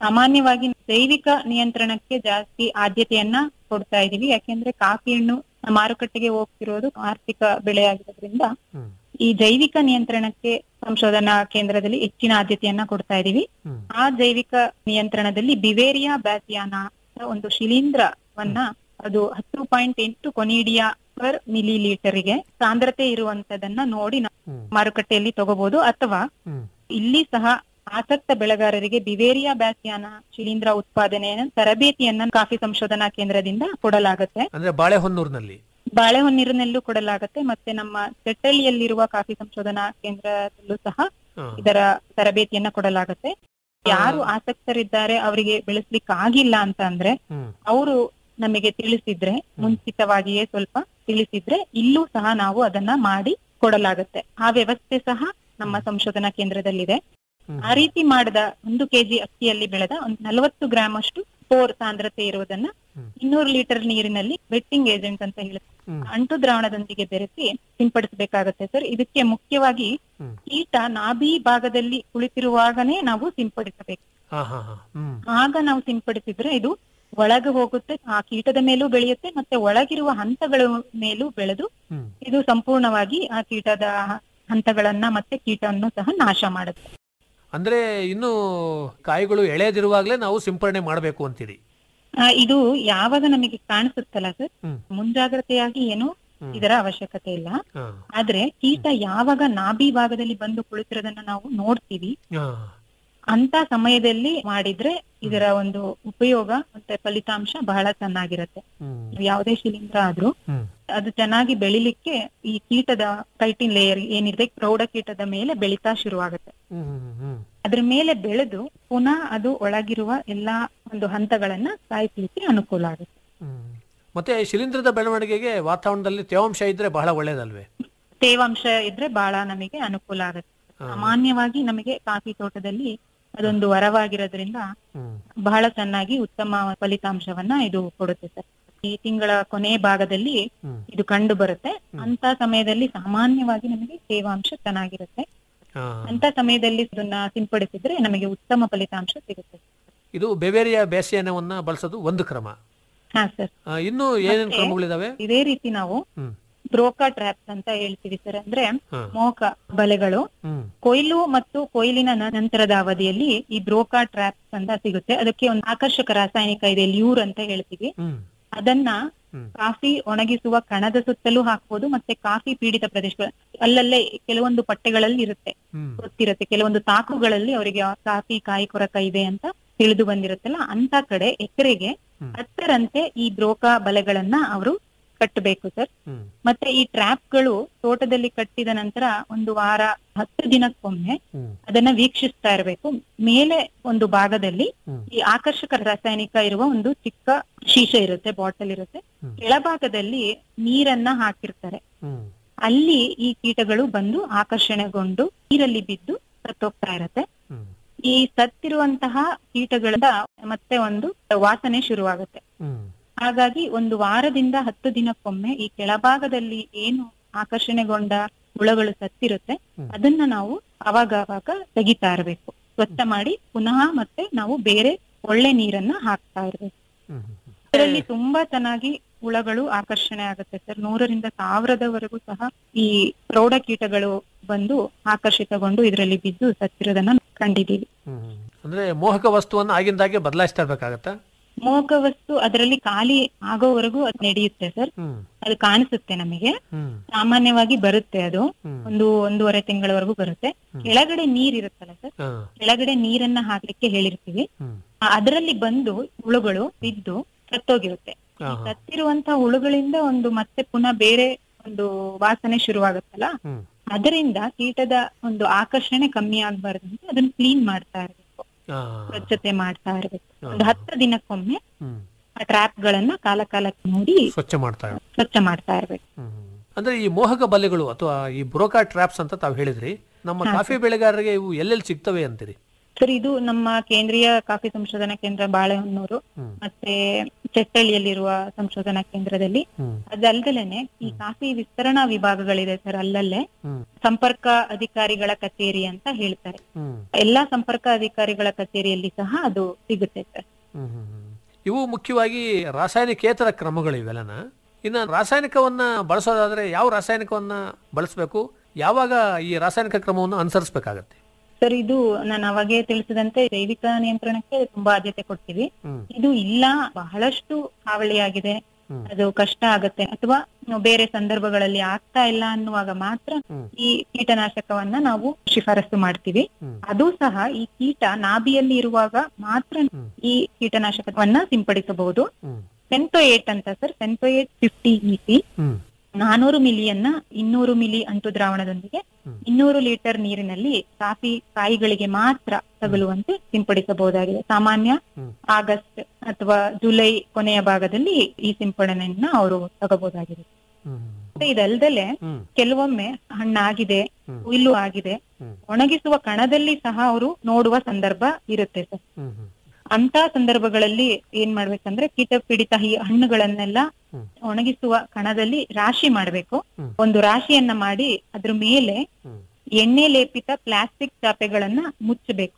ಸಾಮಾನ್ಯವಾಗಿ ಜೈವಿಕ ನಿಯಂತ್ರಣಕ್ಕೆ ಜಾಸ್ತಿ ಆದ್ಯತೆಯನ್ನ ಕೊಡ್ತಾ ಇದೀವಿ ಯಾಕೆಂದ್ರೆ ಕಾಫಿ ಹಣ್ಣು ಮಾರುಕಟ್ಟೆಗೆ ಹೋಗ್ತಿರೋದು ಆರ್ಥಿಕ ಬೆಳೆ ಆಗಿರೋದ್ರಿಂದ ಈ ಜೈವಿಕ ನಿಯಂತ್ರಣಕ್ಕೆ ಸಂಶೋಧನಾ ಕೇಂದ್ರದಲ್ಲಿ ಹೆಚ್ಚಿನ ಆದ್ಯತೆಯನ್ನ ಕೊಡ್ತಾ ಇದೀವಿ ಆ ಜೈವಿಕ ನಿಯಂತ್ರಣದಲ್ಲಿ ಬಿವೇರಿಯಾ ಬ್ಯಾಸಿಯಾನ ಅಂತ ಒಂದು ಶಿಲೀಂಧ್ರವನ್ನ ಅದು ಹತ್ತು ಪಾಯಿಂಟ್ ಎಂಟು ಕೊನಿಡಿಯಾ ಪರ್ ಮಿಲಿ ಲೀಟರ್ಗೆ ಸಾಂದ್ರತೆ ಇರುವಂತದನ್ನ ನೋಡಿ ನಾವು ಮಾರುಕಟ್ಟೆಯಲ್ಲಿ ತಗೋಬಹುದು ಅಥವಾ ಇಲ್ಲಿ ಸಹ ಆಸಕ್ತ ಬೆಳೆಗಾರರಿಗೆ ಬಿವೇರಿಯಾ ಬ್ಯಾಸಿಯಾನ ಶಿಲೀಂಧ್ರ ಉತ್ಪಾದನೆಯ ತರಬೇತಿಯನ್ನ ಕಾಫಿ ಸಂಶೋಧನಾ ಕೇಂದ್ರದಿಂದ ಕೊಡಲಾಗುತ್ತೆ ಅಂದ್ರೆ ಬಾಳೆಹೊನ್ನೂರಿನಲ್ಲಿ ಬಾಳೆಹೊನ್ನೀರಿನಲ್ಲೂ ಕೊಡಲಾಗುತ್ತೆ ಮತ್ತೆ ನಮ್ಮ ಚಟ್ಟಳ್ಳಿಯಲ್ಲಿರುವ ಕಾಫಿ ಸಂಶೋಧನಾ ಕೇಂದ್ರದಲ್ಲೂ ಸಹ ಇದರ ತರಬೇತಿಯನ್ನ ಕೊಡಲಾಗುತ್ತೆ ಯಾರು ಆಸಕ್ತರಿದ್ದಾರೆ ಅವರಿಗೆ ಬೆಳೆಸ್ಲಿಕ್ಕೆ ಆಗಿಲ್ಲ ಅಂತ ಅಂದ್ರೆ ಅವರು ನಮಗೆ ತಿಳಿಸಿದ್ರೆ ಮುಂಚಿತವಾಗಿಯೇ ಸ್ವಲ್ಪ ತಿಳಿಸಿದ್ರೆ ಇಲ್ಲೂ ಸಹ ನಾವು ಅದನ್ನ ಮಾಡಿ ಕೊಡಲಾಗುತ್ತೆ ಆ ವ್ಯವಸ್ಥೆ ಸಹ ನಮ್ಮ ಸಂಶೋಧನಾ ಕೇಂದ್ರದಲ್ಲಿದೆ ಆ ರೀತಿ ಮಾಡಿದ ಒಂದು ಕೆಜಿ ಅಕ್ಕಿಯಲ್ಲಿ ಬೆಳೆದ ಒಂದು ನಲವತ್ತು ಗ್ರಾಮ್ ಅಷ್ಟು ಪೋರ್ ಸಾಂದ್ರತೆ ಇರುವುದನ್ನ ಇನ್ನೂರು ಲೀಟರ್ ನೀರಿನಲ್ಲಿ ವೆಟ್ಟಿಂಗ್ ಏಜೆಂಟ್ ಅಂತ ಹೇಳುತ್ತೆ ಅಂಟು ದ್ರಾವಣದೊಂದಿಗೆ ಬೆರೆಸಿ ಸಿಂಪಡಿಸಬೇಕಾಗತ್ತೆ ಸರ್ ಇದಕ್ಕೆ ಮುಖ್ಯವಾಗಿ ಕೀಟ ನಾಭಿ ಭಾಗದಲ್ಲಿ ಕುಳಿತಿರುವಾಗನೇ ನಾವು ಸಿಂಪಡಿಸಬೇಕು ಹಾ ಹಾ ಹಾ ಹ್ಮ್ ಆಗ ನಾವು ಸಿಂಪಡಿಸಿದ್ರೆ ಇದು ಒಳಗೆ ಹೋಗುತ್ತೆ ಆ ಕೀಟದ ಮೇಲೂ ಬೆಳೆಯುತ್ತೆ ಮತ್ತೆ ಒಳಗಿರುವ ಹಂತಗಳ ಮೇಲೂ ಬೆಳೆದು ಇದು ಸಂಪೂರ್ಣವಾಗಿ ಆ ಕೀಟದ ಹಂತಗಳನ್ನ ಮತ್ತೆ ಕೀಟವನ್ನು ಸಹ ನಾಶ ಮಾಡುತ್ತೆ ಅಂದ್ರೆ ಇನ್ನು ಕಾಯಿಗಳು ಎಳೆದಿರುವಾಗಲೇ ನಾವು ಸಿಂಪರಣೆ ಮಾಡಬೇಕು ಅಂತೀರಿ ಆ, ಇದು ಯಾವಾಗ ನಮಗೆ ಕಾಣಿಸುತ್ತಲ್ಲ ಸರ್ ಮುಂಜಾಗ್ರತೆಯಾಗಿ ಏನು ಇದರ ಅವಶ್ಯಕತೆ ಇಲ್ಲ ಹಾ. ಆದ್ರೆ ಕೀಟ ಯಾವಾಗ ನಾಭಿ ಭಾಗದಲ್ಲಿ ಬಂದು ಕುಳಿತಿರೋದನ್ನ ನಾವು ನೋಡ್ತೀವಿ ಹಾ. ಅಂತ ಸಮಯದಲ್ಲಿ ಮಾಡಿದ್ರೆ ಇದರ ಒಂದು ಉಪಯೋಗ ಮತ್ತೆ ಫಲಿತಾಂಶ ಬಹಳ ಚೆನ್ನಾಗಿರುತ್ತೆ ಯಾವುದೇ ಶಿಲೀಂಧ್ರ ಆದ್ರೂ ಅದು ಚೆನ್ನಾಗಿ ಬೆಳಿಲಿಕ್ಕೆ ಈ ಕೀಟದ ಕೈಟಿನ್ ಲೇಯರ್ ಏನಿದೆ ಪ್ರೌಢ ಕೀಟದ ಮೇಲೆ ಬೆಳಿತಾ ಶುರುವಾಗುತ್ತೆ ಹ್ಮ್ ಹ್ಮ್ ಹ್ಮ್ ಅದ್ರ ಮೇಲೆ ಬೆಳೆದು ಪುನಃ ಅದು ಒಳಗಿರುವ ಎಲ್ಲಾ ಒಂದು ಹಂತಗಳನ್ನ ಸಾಯಿಸ್ಲಿಕ್ಕೆ ಅನುಕೂಲ ಆಗುತ್ತೆ ಮತ್ತೆ ಶಿಲೀಂಧ್ರದ ಬೆಳವಣಿಗೆಗೆ ವಾತಾವರಣದಲ್ಲಿ ತೇವಾಂಶ ಇದ್ರೆ ಬಹಳ ಒಳ್ಳೇದಲ್ವೇ ತೇವಾಂಶ ಇದ್ರೆ ಬಹಳ ನಮಗೆ ಅನುಕೂಲ ಆಗುತ್ತೆ ಸಾಮಾನ್ಯವಾಗಿ ನಮಗೆ ಕಾಫಿ ತೋಟದಲ್ಲಿ ಅದೊಂದು ವರವಾಗಿರೋದ್ರಿಂದ ಬಹಳ ಚೆನ್ನಾಗಿ ಉತ್ತಮ ಫಲಿತಾಂಶವನ್ನ ಇದು ಕೊಡುತ್ತೆ ಸರ್ ಈ ತಿಂಗಳ ಕೊನೆ ಭಾಗದಲ್ಲಿ ಇದು ಕಂಡು ಬರುತ್ತೆ ಅಂತ ಸಮಯದಲ್ಲಿ ಸಾಮಾನ್ಯವಾಗಿ ನಮಗೆ ತೇವಾಂಶ ಚೆನ್ನಾಗಿರುತ್ತೆ ಹಾ. ಅಂತ ಸಮಯದಲ್ಲಿ ಇದನ್ನ ಸಿಂಪಡಿಸಿದ್ರೆ ನಮಗೆ ಉತ್ತಮ ಫಲಿತಾಂಶ ಸಿಗುತ್ತೆ ಇದು ಬೆವೇರಿಯಾ ಬೇಸಿಯಾನವನ್ನ ಬಳಸೋದು ಒಂದು ಕ್ರಮ ಹಾ ಸರ್ ಆ, ಇನ್ನು ಏನೇನ್ ಮತ್ತೆ ಕ್ರಮಗಳಿದಾವೆ ಇದೇ ರೀತಿ ನಾವು ಹ್ಮ್. ಬ್ರೋಕಾ ಟ್ರ್ಯಾಪ್ಸ್ ಅಂತ ಹೇಳ್ತೀವಿ ಸರ್ ಅಂದ್ರೆ ಹಾ. ಮೋಹಕ ಬಲೆಗಳು ಹ್ಮ್ ಕೊಯ್ಲು ಮತ್ತು ಕೊಯ್ಲಿನ ನ- ನಂತರದ ಅವಧಿಯಲ್ಲಿ ಈ ಬ್ರೋಕಾ ಟ್ರ್ಯಾಪ್ಸ್ ಅಂತ ಸಿಗುತ್ತೆ ಅದಕ್ಕೆ ಒಂದು ಆಕರ್ಷಕ ರಾಸಾಯನಿಕ ಇದೆ ಲ್ಯೂರ್ ಅಂತ ಹೇಳ್ತೀವಿ ಹ್ಮ್ ಅದನ್ನ ಕಾಫಿ ಒಣಗಿಸುವ ಕಣದ ಸುತ್ತಲೂ ಹಾಕ್ಬೋದು ಮತ್ತೆ ಕಾಫಿ ಪೀಡಿತ ಪ್ರದೇಶಗಳು ಅಲ್ಲಲ್ಲೇ ಕೆಲವೊಂದು ಪಟ್ಟೆಗಳಲ್ಲಿ ಇರುತ್ತೆ ಗೊತ್ತಿರುತ್ತೆ ಕೆಲವೊಂದು ತಾಕುಗಳಲ್ಲಿ ಅವರಿಗೆ ಆ ಕಾಫಿ ಕಾಯಿ ಕೊರಕ ಇದೆ ಅಂತ ತಿಳಿದು ಬಂದಿರುತ್ತಲ್ಲ ಅಂತ ಕಡೆ ಎಕರೆಗೆ ಹತ್ತರಂತೆ ಈ ಬ್ರೋಕಾ ಬಲೆಗಳನ್ನ ಅವರು ಕಟ್ಟಬೇಕು ಸರ್ ಮತ್ತೆ ಈ ಟ್ರ್ಯಾಪ್ಗಳು ತೋಟದಲ್ಲಿ ಕಟ್ಟಿದ ನಂತರ ಒಂದು ವಾರ ಹತ್ತು ದಿನಕ್ಕೊಮ್ಮೆ ಅದನ್ನ ವೀಕ್ಷಿಸ್ತಾ ಇರಬೇಕು ಮೇಲೆ ಒಂದು ಭಾಗದಲ್ಲಿ ಈ ಆಕರ್ಷಕ ರಾಸಾಯನಿಕ ಇರುವ ಒಂದು ಚಿಕ್ಕ ಶೀಶ ಇರುತ್ತೆ ಬಾಟಲ್ ಇರುತ್ತೆ ಕೆಳಭಾಗದಲ್ಲಿ ನೀರನ್ನ ಹಾಕಿರ್ತಾರೆ ಅಲ್ಲಿ ಈ ಕೀಟಗಳು ಬಂದು ಆಕರ್ಷಣೆಗೊಂಡು ನೀರಲ್ಲಿ ಬಿದ್ದು ಸತ್ತೋಗ್ತಾ ಇರತ್ತೆ ಈ ಸತ್ತಿರುವಂತಹ ಕೀಟಗಳಿಂದ ಮತ್ತೆ ಒಂದು ವಾಸನೆ ಶುರುವಾಗುತ್ತೆ ಹಾಗಾಗಿ ಒಂದು ವಾರದಿಂದ ಹತ್ತು ದಿನಕ್ಕೊಮ್ಮೆ ಈ ಕೆಳಭಾಗದಲ್ಲಿ ಏನು ಆಕರ್ಷಣೆಗೊಂಡ ಹುಳಗಳು ಸತ್ತಿರುತ್ತೆ ಅದನ್ನ ನಾವು ಅವಾಗ ಅವಾಗ ತೆಗಿತಾ ಇರಬೇಕು ಸ್ವಚ್ಛ ಮಾಡಿ ಪುನಃ ಮತ್ತೆ ನಾವು ಬೇರೆ ಒಳ್ಳೆ ನೀರನ್ನ ಹಾಕ್ತಾ ಇರ್ಬೇಕು ಇದರಲ್ಲಿ ತುಂಬಾ ಚೆನ್ನಾಗಿ ಹುಳಗಳು ಆಕರ್ಷಣೆ ಆಗುತ್ತೆ ಸರ್ ನೂರರಿಂದ ಸಾವಿರದವರೆಗೂ ಸಹ ಈ ಪ್ರೌಢ ಕೀಟಗಳು ಬಂದು ಆಕರ್ಷಿತಗೊಂಡು ಇದರಲ್ಲಿ ಬಿದ್ದು ಸತ್ತಿರೋದನ್ನ ಕಂಡಿದ್ದೀವಿ ಅಂದ್ರೆ ಮೋಹಕ ವಸ್ತುವನ್ನ ಆಗಿಂದಾಗೆ ಬದಲಾಯಿಸ್ತಾ ಇರ್ಬೇಕಾಗತ್ತಾ ಮೋಹಕ ವಸ್ತು ಅದರಲ್ಲಿ ಖಾಲಿ ಆಗೋವರೆಗೂ ಅದು ನಡೆಯುತ್ತೆ ಸರ್ ಅದು ಕಾಣಿಸುತ್ತೆ ನಮಗೆ ಸಾಮಾನ್ಯವಾಗಿ ಬರುತ್ತೆ ಅದು ಒಂದು ಒಂದೂವರೆ ತಿಂಗಳವರೆಗೂ ಬರುತ್ತೆ ಕೆಳಗಡೆ ನೀರ್ ಇರುತ್ತಲ್ಲ ಸರ್ ಕೆಳಗಡೆ ನೀರನ್ನ ಹಾಕ್ಲಿಕ್ಕೆ ಹೇಳಿರ್ತೀವಿ ಆ- ಅದರಲ್ಲಿ ಬಂದು ಹುಳುಗಳು ಬಿದ್ದು ಸತ್ತೋಗಿರುತ್ತೆ ಈ ಸತ್ತಿರುವಂತ ಹುಳುಗಳಿಂದ ಒಂದು ಮತ್ತೆ ಪುನಃ ಬೇರೆ ಒಂದು ವಾಸನೆ ಶುರುವಾಗುತ್ತಲ್ಲ ಅದರಿಂದ ಕೀಟದ ಒಂದು ಆಕರ್ಷಣೆ ಕಮ್ಮಿ ಆಗ್ಬಾರ್ದು ಅಂತ ಅದನ್ನ ಕ್ಲೀನ್ ಮಾಡ್ತಾ ಇರ್ಬೇಕು ಸ್ವಚ್ಛತೆ ಮಾಡ್ತಾ ಇರ್ಬೇಕು ಒಂದು ಹತ್ತು ದಿನಕ್ಕೊಮ್ಮೆ ಆ ಟ್ರ್ಯಾಪ್ ಗಳನ್ನ ಕಾಲ ಕಾಲಕ್ಕೆ ನೋಡಿ ಸ್ವಚ್ಛ ಮಾಡ್ತಾ ಇರು. ಸ್ವಚ್ಛ ಮಾಡ್ತಾ ಇರ್ಬೇಕು ಅಂದ್ರೆ ಈ ಮೋಹಕ ಬಲೆಗಳು ಅಥವಾ ಈ ಬ್ರೋಕಾ ಟ್ರಾಪ್ಸ್ ಅಂತ ತಾವು ಹೇಳಿದ್ರಿ ನಮ್ಮ ಕಾಫಿ ಬೆಳೆಗಾರರಿಗೆ ಇವು ಎಲ್ಲೆಲ್ಲಿ ಸಿಗ್ತವೆ ಅಂತೀರಿ ಸರ್ ಇದು ನಮ್ಮ ಕೇಂದ್ರೀಯ ಕಾಫಿ ಸಂಶೋಧನಾ ಕೇಂದ್ರ ಬಾಳೆಹೊನ್ನೂರು ಮತ್ತೆ ಚೆಟ್ಟಳ್ಳಿಯಲ್ಲಿರುವ ಸಂಶೋಧನಾ ಕೇಂದ್ರದಲ್ಲಿ ಅದಲ್ದಲೇನೆ ಈ ಕಾಫಿ ವಿಸ್ತರಣಾ ವಿಭಾಗಗಳಿದೆ ಸರ್ ಅಲ್ಲಲ್ಲೇ ಸಂಪರ್ಕ ಅಧಿಕಾರಿಗಳ ಕಚೇರಿ ಅಂತ ಹೇಳ್ತಾರೆ ಎಲ್ಲಾ ಸಂಪರ್ಕ ಅಧಿಕಾರಿಗಳ ಕಚೇರಿಯಲ್ಲಿ ಸಹ ಅದು ಸಿಗುತ್ತೆ ಸರ್ ಇವು ಮುಖ್ಯವಾಗಿ ರಾಸಾಯನಿಕೇತರ ಕ್ರಮಗಳು ಇವೆಲ್ಲನ ಇನ್ನು ರಾಸಾಯನಿಕವನ್ನ ಬಳಸೋದಾದ್ರೆ ಯಾವ ರಾಸಾಯನಿಕವನ್ನ ಬಳಸಬೇಕು ಯಾವಾಗ ಈ ರಾಸಾಯನಿಕ ಕ್ರಮವನ್ನು ಅನುಸರಿಸಬೇಕಾಗತ್ತೆ ಸರ್ ಇದು ನಾನು ಅವಾಗೇ ತಿಳಿಸಿದಂತೆ ಜೈವಿಕ ನಿಯಂತ್ರಣಕ್ಕೆ ತುಂಬಾ ಆದ್ಯತೆ ಕೊಡ್ತೀವಿ ಇದು ಇಲ್ಲ ಬಹಳಷ್ಟು ಹಾವಳಿಯಾಗಿದೆ ಅದು ಕಷ್ಟ ಆಗತ್ತೆ ಅಥವಾ ಬೇರೆ ಸಂದರ್ಭಗಳಲ್ಲಿ ಆಗ್ತಾ ಇಲ್ಲ ಅನ್ನುವಾಗ ಮಾತ್ರ ಈ ಕೀಟನಾಶಕವನ್ನ ನಾವು ಶಿಫಾರಸು ಮಾಡ್ತೀವಿ ಅದು ಸಹ ಈ ಕೀಟ ನಾಭಿಯಲ್ಲಿ ಇರುವಾಗ ಮಾತ್ರ ಈ ಕೀಟನಾಶಕವನ್ನ ಸಿಂಪಡಿಸಬಹುದು ಸೆಂಟೋ ಏಟ್ ಅಂತ ಸರ್ ಸೆಂಟೋ ಏಟ್ ಫಿಫ್ಟಿ ಇಸಿ ನಾನೂರು ಮಿಲಿಯನ್ನ ಇನ್ನೂರು ಮಿಲಿ ಅಂಟು ದ್ರಾವಣದೊಂದಿಗೆ ಇನ್ನೂರು ಲೀಟರ್ ನೀರಿನಲ್ಲಿ ಕಾಫಿ ಕಾಯಿಗಳಿಗೆ ಮಾತ್ರ ತಗುಲುವಂತೆ ಸಿಂಪಡಿಸಬಹುದಾಗಿದೆ ಸಾಮಾನ್ಯ ಆಗಸ್ಟ್ ಅಥವಾ ಜುಲೈ ಕೊನೆಯ ಭಾಗದಲ್ಲಿ ಈ ಸಿಂಪಡಣೆಯನ್ನ ಅವರು ತಗೋಬಹುದಾಗಿದೆ ಮತ್ತೆ ಇದಲ್ದಲೆ ಕೆಲವೊಮ್ಮೆ ಹಣ್ಣಾಗಿದೆ ಹುಲ್ಲು ಆಗಿದೆ ಒಣಗಿಸುವ ಕಣದಲ್ಲಿ ಸಹ ಅವರು ನೋಡುವ ಸಂದರ್ಭ ಇರುತ್ತೆ ಸರ್ ಅಂತ ಸಂದರ್ಭಗಳಲ್ಲಿ ಏನ್ ಮಾಡ್ಬೇಕಂದ್ರೆ ಕೀಟ ಪೀಡಿತ ಈ ಹಣ್ಣುಗಳನ್ನೆಲ್ಲ ಒಣಗಿಸುವ ಕಣದಲ್ಲಿ ರಾಶಿ ಮಾಡ್ಬೇಕು ಒಂದು ರಾಶಿಯನ್ನ ಮಾಡಿ ಅದ್ರ ಮೇಲೆ ಎಣ್ಣೆ ಲೇಪಿತ ಪ್ಲಾಸ್ಟಿಕ್ ಚಾಪೆಗಳನ್ನ ಮುಚ್ಚಬೇಕು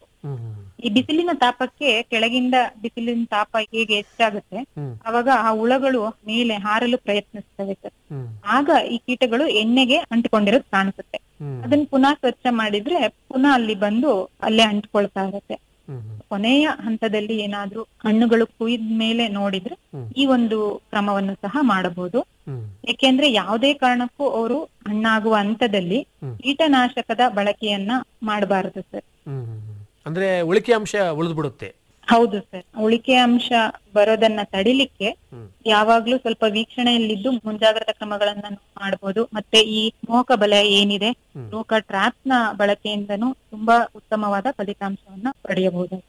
ಈ ಬಿಸಿಲಿನ ತಾಪಕ್ಕೆ ಕೆಳಗಿಂದ ಬಿಸಿಲಿನ ತಾಪ ಹೇಗೆ ಹೆಚ್ಚಾಗುತ್ತೆ ಅವಾಗ ಆ ಹುಳಗಳು ಮೇಲೆ ಹಾರಲು ಪ್ರಯತ್ನಿಸ್ತವೆ ಸರ್ ಆಗ ಈ ಕೀಟಗಳು ಎಣ್ಣೆಗೆ ಅಂಟಿಕೊಂಡಿರೋದು ಕಾಣಿಸುತ್ತೆ ಅದನ್ನ ಪುನಃ ಸ್ವಚ್ಛ ಮಾಡಿದ್ರೆ ಪುನಃ ಅಲ್ಲಿ ಬಂದು ಅಲ್ಲೇ ಅಂಟ್ಕೊಳ್ತಾ ಇರುತ್ತೆ ಕೊನೆಯ ಹಂತದಲ್ಲಿ ಏನಾದ್ರೂ ಹಣ್ಣುಗಳು ಕುಯ್ದ ಮೇಲೆ ನೋಡಿದ್ರೆ ಈ ಒಂದು ಕ್ರಮವನ್ನು ಸಹ ಮಾಡಬಹುದು ಯಾಕೆಂದ್ರೆ ಯಾವುದೇ ಕಾರಣಕ್ಕೂ ಅವರು ಹಣ್ಣಾಗುವ ಹಂತದಲ್ಲಿ ಕೀಟನಾಶಕದ ಬಳಕೆಯನ್ನ ಮಾಡಬಾರದು ಸರ್ ಅಂದ್ರೆ ಉಳಿಕೆ ಅಂಶ ಉಳಿದು ಬಿಡುತ್ತೆ ಹೌದು ಸರ್ ಉಳಿಕೆ ಅಂಶ ಬರೋದನ್ನ ತಡಿಲಿಕ್ಕೆ ಯಾವಾಗ್ಲೂ ಸ್ವಲ್ಪ ವೀಕ್ಷಣೆಯಲ್ಲಿದ್ದು ಮುಂಜಾಗ್ರತಾ ಕ್ರಮಗಳನ್ನ ಮಾಡಬಹುದು ಮತ್ತೆ ಈ ಮೋಹಕ ಬಲ ಏನಿದೆ ಮೋಹಕ ಟ್ರಾಪ್ ನ ಬಳಕೆಯಿಂದನೂ ತುಂಬಾ ಉತ್ತಮವಾದ ಫಲಿತಾಂಶವನ್ನ ಪಡೆಯಬಹುದಾಗಿದೆ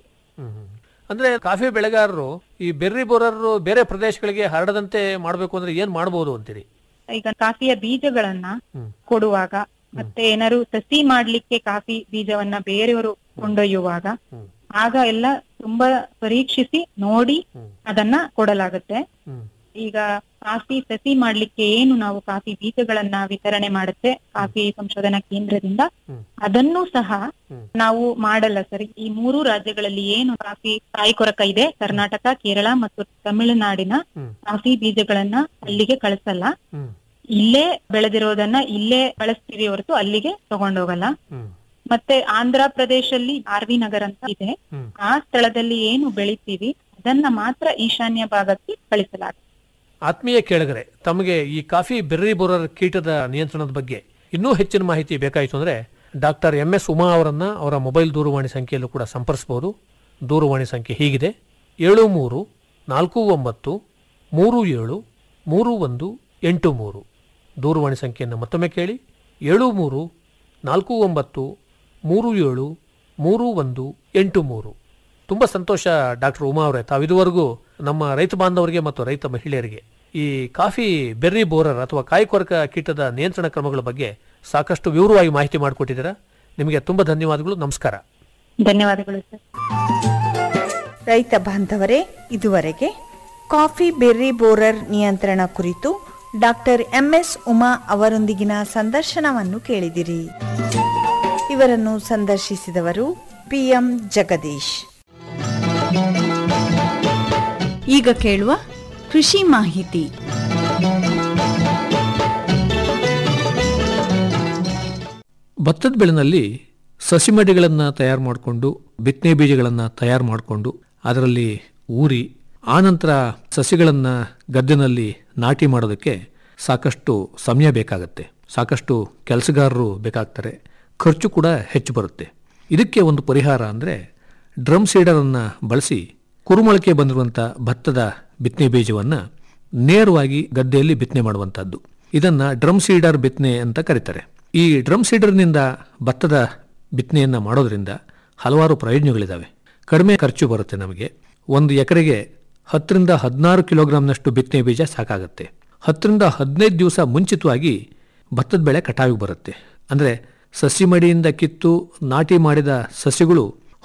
ಅಂದ್ರೆ ಕಾಫಿ ಬೆಳೆಗಾರರು ಈ ಬೆರ್ರಿ ಬೋರರು ಬೇರೆ ಪ್ರದೇಶಗಳಿಗೆ ಹರಡದಂತೆ ಮಾಡಬೇಕು ಅಂದ್ರೆ ಏನ್ ಮಾಡಬಹುದು ಅಂತೀರಿ ಈಗ ಕಾಫಿಯ ಬೀಜಗಳನ್ನ ಕೊಡುವಾಗ ಮತ್ತೆ ಏನಾದ್ರು ಸಸಿ ಮಾಡ್ಲಿಕ್ಕೆ ಕಾಫಿ ಬೀಜವನ್ನ ಬೇರೆಯವರು ಕೊಂಡೊಯ್ಯುವಾಗ ಆಗ ಎಲ್ಲ ತುಂಬಾ ಪರೀಕ್ಷಿಸಿ ನೋಡಿ ಅದನ್ನ ಕೊಡಲಾಗುತ್ತೆ ಈಗ ಕಾಫಿ ಸಸಿ ಮಾಡ್ಲಿಕ್ಕೆ ಏನು ನಾವು ಕಾಫಿ ಬೀಜಗಳನ್ನ ವಿತರಣೆ ಮಾಡುತ್ತೆ ಕಾಫಿ ಸಂಶೋಧನಾ ಕೇಂದ್ರದಿಂದ ಅದನ್ನು ಸಹ ನಾವು ಮಾಡಲ್ಲ ಸರ್ ಈ ಮೂರು ರಾಜ್ಯಗಳಲ್ಲಿ ಏನು ಕಾಫಿ ಕಾಯಿ ಕೊರಕ ಇದೆ ಕರ್ನಾಟಕ ಕೇರಳ ಮತ್ತು ತಮಿಳುನಾಡಿನ ಕಾಫಿ ಬೀಜಗಳನ್ನ ಅಲ್ಲಿಗೆ ಕಳಿಸಲ್ಲ ಇಲ್ಲೇ ಬೆಳೆದಿರೋದನ್ನ ಇಲ್ಲೇ ಬಳಸ್ತೀವಿ ಹೊರತು ಅಲ್ಲಿಗೆ ತಗೊಂಡೋಗಲ್ಲ ಮತ್ತೆ ಆಂಧ್ರ ಪ್ರದೇಶಲ್ಲಿ ಆರ್ ವಿ ನಗರ್ ಅಂತ ಇದೆ ಆ ಸ್ಥಳದಲ್ಲಿ ಏನು ಬೆಳಿತೀವಿ ಅದನ್ನ ಮಾತ್ರ ಈಶಾನ್ಯ ಭಾಗಕ್ಕೆ ಕಳಿಸಲಾಗುತ್ತೆ ಆತ್ಮೀಯ ಕೇಳಿಗರೆ ತಮಗೆ ಈ ಕಾಫಿ ಬೆರ್ರಿ ಬೋರರ್ ಕೀಟದ ನಿಯಂತ್ರಣದ ಬಗ್ಗೆ ಇನ್ನೂ ಹೆಚ್ಚಿನ ಮಾಹಿತಿ ಬೇಕಾಯಿತು ಅಂದ್ರೆ ಡಾಕ್ಟರ್ ಎಂ ಎಸ್ ಉಮಾ ಅವರನ್ನ ಅವರ ಮೊಬೈಲ್ ದೂರವಾಣಿ ಸಂಖ್ಯೆಯಲ್ಲೂ ಕೂಡ ಸಂಪರ್ಸಬಹುದು ದೂರವಾಣಿ ಸಂಖ್ಯೆ ಹೀಗಿದೆ ಏಳು ಮೂರು ನಾಲ್ಕು ಒಂಬತ್ತು ಮೂರು ಏಳು ಮೂರು ಒಂದು ಎಂಟು ಮೂರು ದೂರವಾಣಿ ಸಂಖ್ಯೆಯನ್ನು ಮತ್ತೊಮ್ಮೆ ಕೇಳಿ ಏಳು ಮೂರು ನಾಲ್ಕು ಒಂಬತ್ತು ಮೂರು ಏಳು ಮೂರು ಒಂದು ಎಂಟು ಮೂರು ತುಂಬ ಸಂತೋಷ ಡಾಕ್ಟರ್ ಉಮಾ ಅವರೇ ತಾವಿದುವರೆಗೂ ನಮ್ಮ ರೈತ ಬಾಂಧವರಿಗೆ ಮತ್ತು ರೈತ ಮಹಿಳೆಯರಿಗೆ ಈ ಕಾಫಿ ಬೆರ್ರಿ ಬೋರರ್ ಅಥವಾ ಕಾಯಿ ಕೊರಕ ಕೀಟದ ನಿಯಂತ್ರಣ ಕ್ರಮಗಳ ಬಗ್ಗೆ ಸಾಕಷ್ಟು ವಿವರವಾಗಿ ಮಾಹಿತಿ ಮಾಡಿಕೊಟ್ಟಿದ್ದೀರಾ ನಿಮಗೆ ತುಂಬ ಧನ್ಯವಾದಗಳು ನಮಸ್ಕಾರ ಧನ್ಯವಾದಗಳು ಸರ್ ರೈತ ಬಾಂಧವರೇ ಇದುವರೆಗೆ ಕಾಫಿ ಬೆರ್ರಿ ಬೋರರ್ ನಿಯಂತ್ರಣ ಕುರಿತು ಡಾಕ್ಟರ್ ಎಂಎಸ್ ಉಮಾ ಅವರೊಂದಿಗಿನ ಸಂದರ್ಶನವನ್ನು ಕೇಳಿದಿರಿ ಇವರನ್ನು ಸಂದರ್ಶಿಸಿದವರು ಪಿಎಂ ಜಗದೀಶ್ ಈಗ ಕೇಳುವ ಕೃಷಿ ಮಾಹಿತಿ ಭತ್ತದ ಬೆಳೆನಲ್ಲಿ ಸಸಿಮಡಿಗಳನ್ನು ತಯಾರು ಮಾಡಿಕೊಂಡು ಬಿತ್ತನೆ ಬೀಜಗಳನ್ನು ತಯಾರು ಮಾಡಿಕೊಂಡು ಅದರಲ್ಲಿ ಊರಿ ಆನಂತರ ಸಸಿಗಳನ್ನು ಗದ್ದೆನಲ್ಲಿ ನಾಟಿ ಮಾಡೋದಕ್ಕೆ ಸಾಕಷ್ಟು ಸಮಯ ಬೇಕಾಗುತ್ತೆ ಸಾಕಷ್ಟು ಕೆಲಸಗಾರರು ಬೇಕಾಗ್ತಾರೆ ಖರ್ಚು ಕೂಡ ಹೆಚ್ಚು ಬರುತ್ತೆ ಇದಕ್ಕೆ ಒಂದು ಪರಿಹಾರ ಅಂದರೆ ಡ್ರಮ್ ಸೀಡರನ್ನು ಬಳಸಿ ಕುರುಮೊಳಕೆ ಬಂದಿರುವಂಥ ಭತ್ತದ ಬಿತ್ತನೆ ಬೀಜವನ್ನು ನೇರವಾಗಿ ಗದ್ದೆಯಲ್ಲಿ ಬಿತ್ತನೆ ಮಾಡುವಂಥದ್ದು ಇದನ್ನು ಡ್ರಮ್ ಸೀಡರ್ ಬಿತ್ತನೆ ಅಂತ ಕರೀತಾರೆ ಈ ಡ್ರಮ್ ಸೀಡರ್ನಿಂದ ಭತ್ತದ ಬಿತ್ತನೆಯನ್ನು ಮಾಡೋದ್ರಿಂದ ಹಲವಾರು ಪ್ರಯೋಜನಗಳಿದ್ದಾವೆ ಕಡಿಮೆ ಖರ್ಚು ಬರುತ್ತೆ ನಮಗೆ ಒಂದು ಎಕರೆಗೆ ಹತ್ತರಿಂದ ಹದಿನಾರು ಕಿಲೋಗ್ರಾಂನಷ್ಟು ಬಿತ್ತನೆ ಬೀಜ ಸಾಕಾಗುತ್ತೆ ಹತ್ತರಿಂದ ಹದಿನೈದು ದಿವಸ ಮುಂಚಿತವಾಗಿ ಭತ್ತದ ಬೆಳೆ ಕಟಾವಿಗೆ ಬರುತ್ತೆ ಅಂದರೆ ಸಸಿ ಮಡಿಯಿಂದ ಕಿತ್ತು ನಾಟಿ ಮಾಡಿದ ಸಸಿಗಳು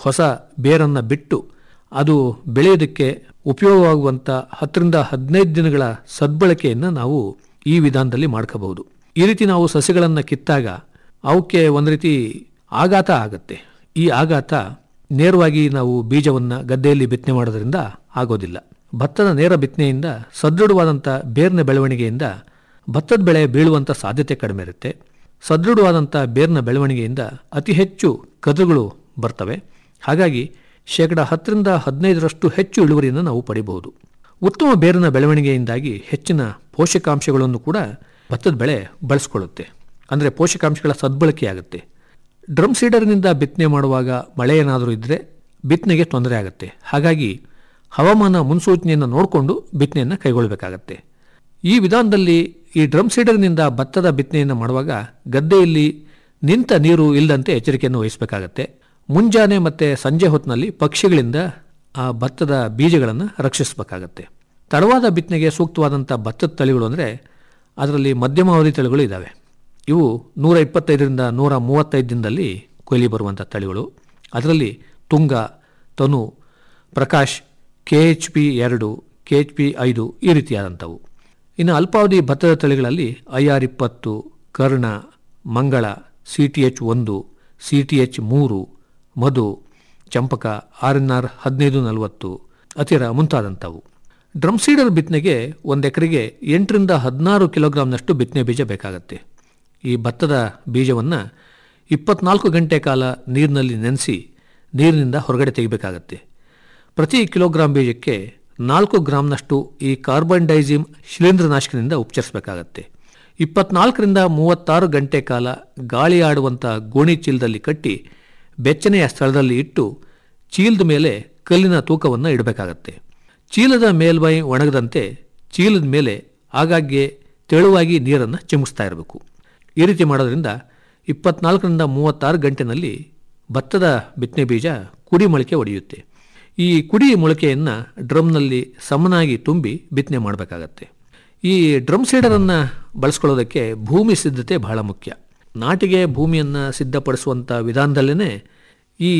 ಹೊಸ ಬೇರನ್ನು ಬಿಟ್ಟು ಅದು ಬೆಳೆಯೋದಕ್ಕೆ ಉಪಯೋಗವಾಗುವಂಥ ಹತ್ತರಿಂದ ಹದಿನೈದು ದಿನಗಳ ಸದ್ಬಳಕೆಯನ್ನು ನಾವು ಈ ವಿಧಾನದಲ್ಲಿ ಮಾಡ್ಕೋಬಹುದು ಈ ರೀತಿ ನಾವು ಸಸ್ಯಗಳನ್ನು ಕಿತ್ತಾಗ ಅವಕ್ಕೆ ಒಂದು ರೀತಿ ಆಘಾತ ಆಗುತ್ತೆ ಈ ಆಘಾತ ನೇರವಾಗಿ ನಾವು ಬೀಜವನ್ನು ಗದ್ದೆಯಲ್ಲಿ ಬಿತ್ತನೆ ಮಾಡೋದ್ರಿಂದ ಆಗೋದಿಲ್ಲ ಭತ್ತದ ನೇರ ಬಿತ್ತನೆಯಿಂದ ಸದೃಢವಾದಂಥ ಬೇರಿನ ಬೆಳವಣಿಗೆಯಿಂದ ಭತ್ತದ ಬೆಳೆ ಬೀಳುವಂಥ ಸಾಧ್ಯತೆ ಕಡಿಮೆ ಇರುತ್ತೆ ಸದೃಢವಾದಂಥ ಬೇರಿನ ಬೆಳವಣಿಗೆಯಿಂದ ಅತಿ ಹೆಚ್ಚು ಕದುಗಳು ಬರ್ತವೆ ಹಾಗಾಗಿ ಶೇಕಡ ಹತ್ತರಿಂದ ಹದಿನೈದರಷ್ಟು ಹೆಚ್ಚು ಇಳುವರಿಯನ್ನು ನಾವು ಪಡಿಬಹುದು ಉತ್ತಮ ಬೇರಿನ ಬೆಳವಣಿಗೆಯಿಂದಾಗಿ ಹೆಚ್ಚಿನ ಪೋಷಕಾಂಶಗಳನ್ನು ಕೂಡ ಭತ್ತದ ಬೆಳೆ ಬಳಸ್ಕೊಳ್ಳುತ್ತೆ ಅಂದರೆ ಪೋಷಕಾಂಶಗಳ ಸದ್ಬಳಕೆಯಾಗುತ್ತೆ ಡ್ರಮ್ ಸೀಡರ್ನಿಂದ ಬಿತ್ತನೆ ಮಾಡುವಾಗ ಮಳೆ ಏನಾದರೂ ಇದ್ದರೆ ಬಿತ್ತನೆಗೆ ತೊಂದರೆ ಆಗುತ್ತೆ ಹಾಗಾಗಿ ಹವಾಮಾನ ಮುನ್ಸೂಚನೆಯನ್ನು ನೋಡಿಕೊಂಡು ಬಿತ್ತನೆಯನ್ನು ಕೈಗೊಳ್ಳಬೇಕಾಗತ್ತೆ ಈ ವಿಧಾನದಲ್ಲಿ ಈ ಡ್ರಮ್ ಸೀಡರ್ನಿಂದ ಭತ್ತದ ಬಿತ್ತನೆಯನ್ನು ಮಾಡುವಾಗ ಗದ್ದೆಯಲ್ಲಿ ನಿಂತ ನೀರು ಇಲ್ಲದಂತೆ ಎಚ್ಚರಿಕೆಯನ್ನು ವಹಿಸಬೇಕಾಗತ್ತೆ ಮುಂಜಾನೆ ಮತ್ತು ಸಂಜೆ ಹೊತ್ತಿನಲ್ಲಿ ಪಕ್ಷಿಗಳಿಂದ ಆ ಭತ್ತದ ಬೀಜಗಳನ್ನು ರಕ್ಷಿಸಬೇಕಾಗತ್ತೆ ತಡವಾದ ಬಿತ್ತನೆಗೆ ಸೂಕ್ತವಾದಂಥ ಭತ್ತದ ತಳಿಗಳು ಅಂದರೆ ಅದರಲ್ಲಿ ಮಧ್ಯಮಾವಧಿ ತಳಿಗಳು ಇದ್ದಾವೆ ಇವು ನೂರ ಇಪ್ಪತ್ತೈದರಿಂದ ನೂರ ಮೂವತ್ತೈದು ದಿನದಲ್ಲಿ ಕೊಯ್ಲಿ ಬರುವಂಥ ತಳಿಗಳು ಅದರಲ್ಲಿ Tunga Tanu Prakash K H P ಎರಡು ಕೆ ಎಚ್ ಪಿ ಐದು ಈ ರೀತಿಯಾದಂಥವು ಇನ್ನು ಅಲ್ಪಾವಧಿ ಭತ್ತದ ತಳಿಗಳಲ್ಲಿ ಐ ಆರ್ ಇಪ್ಪತ್ತು Karna Mangala C T H ಒಂದು ಸಿ ಟಿ ಎಚ್ ಮೂರು ಮಧು ಚಂಪಕ ಆರ್ ಎನ್ ಆರ್ ಹದಿನೈದು ನಲವತ್ತು ಅತಿರ ಮುಂತಾದಂಥವು ಡ್ರಮ್ ಸೀಡರ್ ಬಿತ್ತನೆಗೆ ಒಂದು ಎಕರೆಗೆ ಎಂಟರಿಂದ ಹದಿನಾರು ಕಿಲೋಗ್ರಾಂನಷ್ಟು ಬಿತ್ತನೆ ಬೀಜ ಬೇಕಾಗತ್ತೆ ಈ ಭತ್ತದ ಬೀಜವನ್ನು ಇಪ್ಪತ್ನಾಲ್ಕು ಗಂಟೆ ಕಾಲ ನೀರಿನಲ್ಲಿ ನೆನೆಸಿ ನೀರಿನಿಂದ ಹೊರಗಡೆ ತೆಗಿಬೇಕಾಗತ್ತೆ ಪ್ರತಿ ಕಿಲೋಗ್ರಾಂ ಬೀಜಕ್ಕೆ ನಾಲ್ಕು ಗ್ರಾಂನಷ್ಟು ಈ ಕಾರ್ಬನ್ ಡೈಸಿಮ್ ಶಿಲೀಂಧ್ರನಾಶಕದಿಂದ ಉಪಚರಿಸಬೇಕಾಗತ್ತೆ ಇಪ್ಪತ್ನಾಲ್ಕರಿಂದ ಮೂವತ್ತಾರು ಗಂಟೆ ಕಾಲ ಗಾಳಿ ಆಡುವಂಥ ಗೋಣಿ ಚೀಲದಲ್ಲಿ ಕಟ್ಟಿ ಬೆಚ್ಚನೆಯ ಸ್ಥಳದಲ್ಲಿ ಇಟ್ಟು ಚೀಲದ ಮೇಲೆ ಕಲ್ಲಿನ ತೂಕವನ್ನು ಇಡಬೇಕಾಗತ್ತೆ ಚೀಲದ ಮೇಲ್ಮೈ ಒಣಗದಂತೆ ಚೀಲದ ಮೇಲೆ ಆಗಾಗ್ಗೆ ತೆಳುವಾಗಿ ನೀರನ್ನು ಚಿಮುಕಿಸ್ತಾ ಇರಬೇಕು ಈ ರೀತಿ ಮಾಡೋದ್ರಿಂದ ಇಪ್ಪತ್ನಾಲ್ಕರಿಂದ ಮೂವತ್ತಾರು ಗಂಟೆನಲ್ಲಿ ಭತ್ತದ ಬಿತ್ತನೆ ಬೀಜ ಕುಡಿ ಮೊಳಕೆ ಒಡೆಯುತ್ತೆ ಈ ಕುಡಿ ಮೊಳಕೆಯನ್ನು ಡ್ರಮ್ನಲ್ಲಿ ಸಮನಾಗಿ ತುಂಬಿ ಬಿತ್ತನೆ ಮಾಡಬೇಕಾಗತ್ತೆ ಈ ಡ್ರಮ್ ಸೀಡರನ್ನು ಬಳಸ್ಕೊಳ್ಳೋದಕ್ಕೆ ಭೂಮಿ ಸಿದ್ಧತೆ ಬಹಳ ಮುಖ್ಯ ನಾಟಿಗೆ ಭೂಮಿಯನ್ನು ಸಿದ್ಧಪಡಿಸುವಂಥ ವಿಧಾನದಲ್ಲೇ ಈ